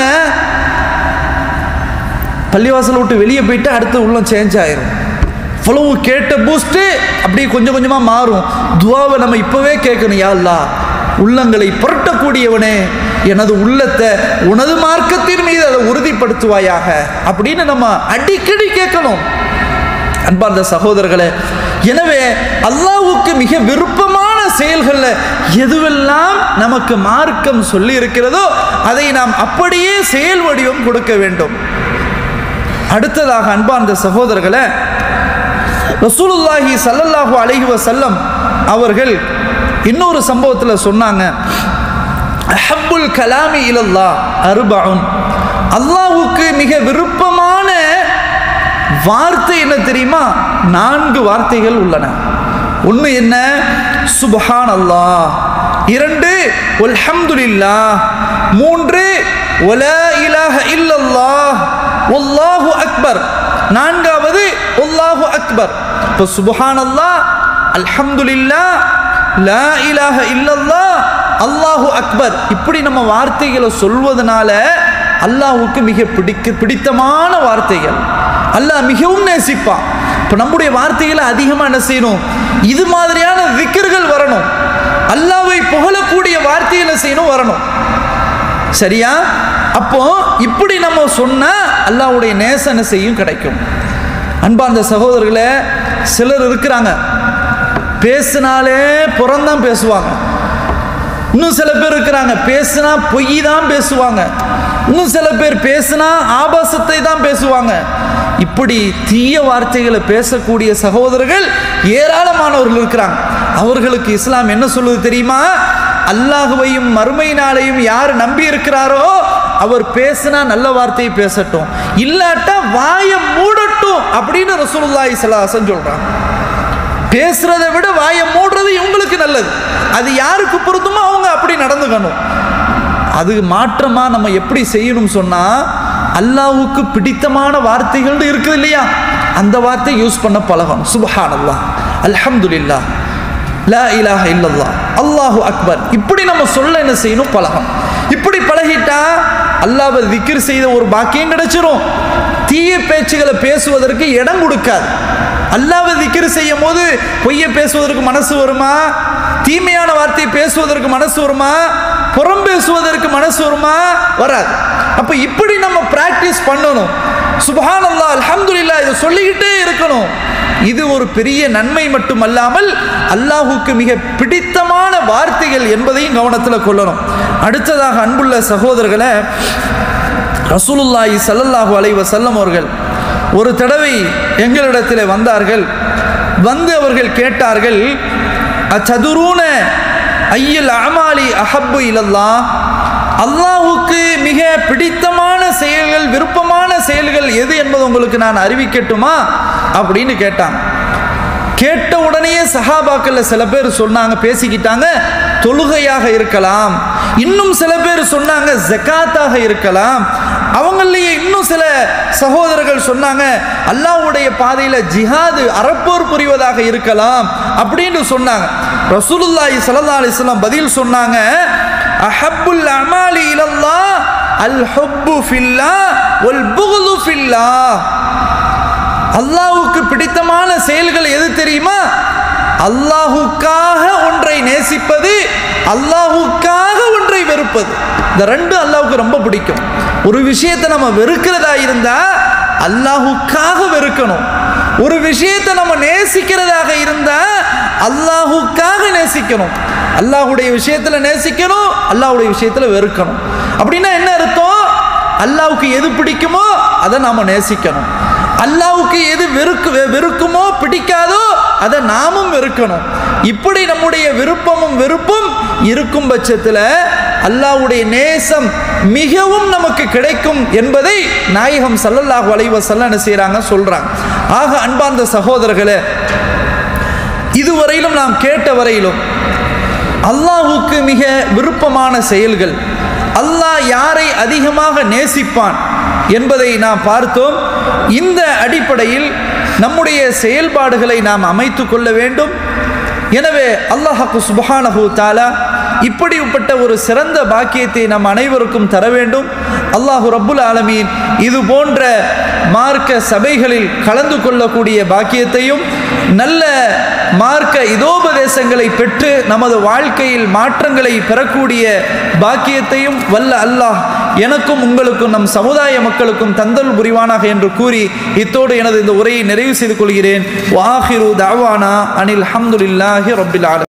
பள்ளிவாசல் விட்டு வெளியே போயிட்டு அடுத்து உள்ளம் சேஞ்ச் ஆயிரும் இவ்வளவு கேட்ட பூஸ்ட்டு அப்படியே கொஞ்சம் கொஞ்சமாக மாறும் துவாவை நம்ம இப்போவே கேட்கணும் யா அல்லாஹ் உள்ளங்களை புரட்டக்கூடியவனே எனது உள்ளத்தை உனது மார்க்கத்தின் மீது அதை உறுதிப்படுத்துவாயாக அப்படின்னு நம்ம அடிக்கடி கேட்கணும் அன்பார்ந்த சகோதரர்களே எனவே அல்லாஹ்வுக்கு மிக விருப்பமான செயல்களில் எதுவெல்லாம் நமக்கு மார்க்கம் சொல்லி இருக்கிறதோ அதை நாம் அப்படியே செயல் வடிவம் கொடுக்க வேண்டும் அடுத்ததாக அன்பார்ந்த சகோதரர்களே ரசூலுல்லாஹி ஸல்லல்லாஹு அலைஹி வஸல்லம் அவர்கள் இன்னொரு சம்பவத்தில் சொன்னாங்க அஹப்புல் கலாமி இலல்லா அருபவுன் அல்லாஹ்வுக்கு மிக விருப்பமான வார்த்தை என்ன தெரியுமா நான்கு வார்த்தைகள் உள்ளன ஒன்று என்ன சுபஹான் அல்லாஹ் இரண்டு அல்ஹம்துலில்லாஹ் மூன்று ஒலா இலாஹ இல்லல்லாஹ் ஒல்லாஹு அக்பர் நான்காவது ஒல்லாஹு அக்பர் இப்போ சுபஹான் அல்லாஹ் அல்ஹம்துலில்லாஹ் லா இலாஹ இல்லல்லாஹ் அல்லாஹு அக்பர் இப்படி நம்ம வார்த்தைகளை சொல்வதனால அல்லாஹ்வுக்கு மிக பிடிக்க பிடித்தமான வார்த்தைகள் அல்லாஹ் மிகவும் நேசிப்பான் இப்போ நம்முடைய வார்த்தைகளை அதிகமாக என்ன செய்யணும் இது மாதிரியான விக்கர்கள் வரணும் அல்லாவை புகழக்கூடிய வார்த்தைகளை செய்யணும் வரணும் சரியா அப்போ இப்படி நம்ம சொன்னா அல்லாஹ்வுடைய நேசன செய்யும் கிடைக்கும் அன்பார்ந்த சகோதரர்களே சிலர் இருக்கிறாங்க பேசினாலே புறந்தான் பேசுவாங்க இன்னும் சில பேர் இருக்கிறாங்க பேசினா பொய் தான் பேசுவாங்க இன்னும் சில பேர் பேசினா ஆபாசத்தை தான் பேசுவாங்க இப்படி தீய வார்த்தைகளை பேசக்கூடிய சகோதரர்கள் ஏராளமானவர்கள் இருக்கிறாங்க அவர்களுக்கு இஸ்லாம் என்ன சொல்லுது தெரியுமா அல்லாஹுவையும் மறுமை நாளையும் யார் நம்பி இருக்கிறாரோ அவர் பேசினா நல்ல வார்த்தையை பேசட்டும் இல்லாட்டா வாயை மூடட்டும் அப்படின்னு ரசூலுல்லாஹி ஸல்லல்லாஹு சொல்றாங்க பேசுறதை விட வாயை மூடுறது இவங்களுக்கு நல்லது அது யாருக்கு பொருத்தமோ அவங்க அப்படி நடந்துக்கணும் அது மாற்றமா நம்ம எப்படி செய்யணும் சொன்னா அல்லாஹ்வுக்கு பிடித்தமான வார்த்தைகள் இருக்குது இல்லையா அந்த வார்த்தை யூஸ் பண்ண பழகணும் சுபஹானல்லாஹ் அல்ஹம்துலில்லாஹ் லா இலாஹ இல்லல்லாஹ் அல்லாஹு அக்பர் இப்படி நம்ம சொல்ல என்ன செய்யணும் பழகணும் இப்படி பழகிட்டா அல்லாஹ்வை திக்ர் செய்த ஒரு பாக்கியம் கிடைச்சிரும் தீய பேச்சுகளை பேசுவதற்கு இடம் கொடுக்காது அல்லாஹ்வை திக்ர் செய்யும் போது பொய்யை பேசுவதற்கு மனசு வருமா தீமையான வார்த்தையை பேசுவதற்கு மனசு வருமா புறம் பேசுவதற்கு மனசு வருமா வராது அப்ப இப்படி நம்ம பிராக்டிஸ் பண்ணணும் சுபஹான் அல்லா அல்ஹம்துலில்லாஹ் இதை சொல்லிக்கிட்டே இருக்கணும் இது ஒரு பெரிய நன்மை மட்டுமல்லாமல் அல்லாஹுக்கு மிக பிடித்தமான வார்த்தைகள் என்பதையும் கவனத்தில் கொள்ளணும் அடுத்ததாக அன்புள்ள சகோதரர்களை ரசூலுல்லாஹி ஸல்லல்லாஹு அலைஹி வஸல்லம் அவர்கள் ஒரு தடவை எங்களிடத்தில் வந்தார்கள் வந்து அவர்கள் கேட்டார்கள் அச்சதுரூன ஐயல் அமாலி அஹப்பு இலல்லா அல்லாஹுக்கு மிக பிடித்தமான செயல்கள் விருப்பமான செயல்கள் எது என்பது உங்களுக்கு நான் அறிவிக்கட்டுமா அப்படின்னு கேட்டாங்க கேட்ட உடனே சஹாபாக்கள்ல சில பேர் சொன்னாங்க பேசிக்கிட்டாங்க தொழுகையாக இருக்கலாம் இன்னும் சில பேர் சொன்னாங்க ஜக்காத்தாக இருக்கலாம் அவங்களையே இன்னும் சில சகோதரர்கள் சொன்னாங்க அல்லாஹ்வுடைய பாதையில ஜிஹாது அறப்போர் புரிவதாக இருக்கலாம் அப்படின்னு சொன்னாங்க ரசூலுல்லாஹி ஸல்லல்லாஹு அலைஹி வஸல்லம் பதில் சொன்னாங்க அஹப்புல் அமாலி இலல்லாஹ் அல் ஹுப்பு ஃபில்லாஹ் வல் புகுது ஃபில்லாஹ் அல்லாஹுக்கு பிடித்தமான செயல்கள் எது தெரியுமா அல்லாஹுக்காக ஒன்றை நேசிப்பது அல்லாஹுக்காக ஒன்றை வெறுப்பது இந்த ரெண்டு அல்லாஹுக்கு ரொம்ப பிடிக்கும் ஒரு விஷயத்தை நம்ம வெறுக்கிறதா இருந்தா அல்லாஹுக்காக வெறுக்கணும் ஒரு விஷயத்தை நம்ம நேசிக்கிறதாக இருந்தா அல்லாஹுக்காக நேசிக்கணும் அல்லாஹுடைய விஷயத்துல நேசிக்கணும் அல்லாஹுடைய விஷயத்துல வெறுக்கணும் அப்படின்னா என்ன அர்த்தம் அல்லாஹுக்கு எது பிடிக்குமோ அதை நாம நேசிக்கணும் அல்லாவுக்கு எது வெறுக்கு வெறுக்குமோ பிடிக்காதோ அதை நாமும் வெறுக்கணும் இப்படி நம்முடைய விருப்பமும் வெறுப்பும் இருக்கும் பட்சத்தில் அல்லாவுடைய நேசம் மிகவும் நமக்கு கிடைக்கும் என்பதை நாயகம் சல்லல்லாஹு அலைவ என்ன செய்கிறாங்க சொல்றாங்க ஆக அன்பார்ந்த சகோதரர்களே இதுவரையிலும் நாம் கேட்ட வரையிலும் அல்லாஹுக்கு மிக விருப்பமான செயல்கள் அல்லாஹ் யாரை அதிகமாக நேசிப்பான் என்பதை நாம் பார்த்தோம் இந்த அடிப்படையில் நம்முடைய செயல்பாடுகளை நாம் அமைத்து கொள்ள வேண்டும் எனவே அல்லாஹாக்கு சுபஹானஹு தாலா இப்படிப்பட்ட ஒரு சிறந்த பாக்கியத்தை நம் அனைவருக்கும் தர வேண்டும் அல்லாஹு ரப்புல் ஆலமீன் இது போன்ற மார்க்க சபைகளில் கலந்து கொள்ளக்கூடிய பாக்கியத்தையும் நல்ல மார்க்க இதோபதேசங்களை பெற்று நமது வாழ்க்கையில் மாற்றங்களை பெறக்கூடிய பாக்கியத்தையும் வல்ல அல்லாஹ் எனக்கும் உங்களுக்கும் நம் சமுதாய மக்களுக்கும் தந்தல் புரிவானாக என்று கூறி இத்தோடு எனது இந்த உரையை நிறைவு செய்து கொள்கிறேன் வாஹிரு தாவானா அனில் அஹமதுல்லாஹி ரபில் ஆலம்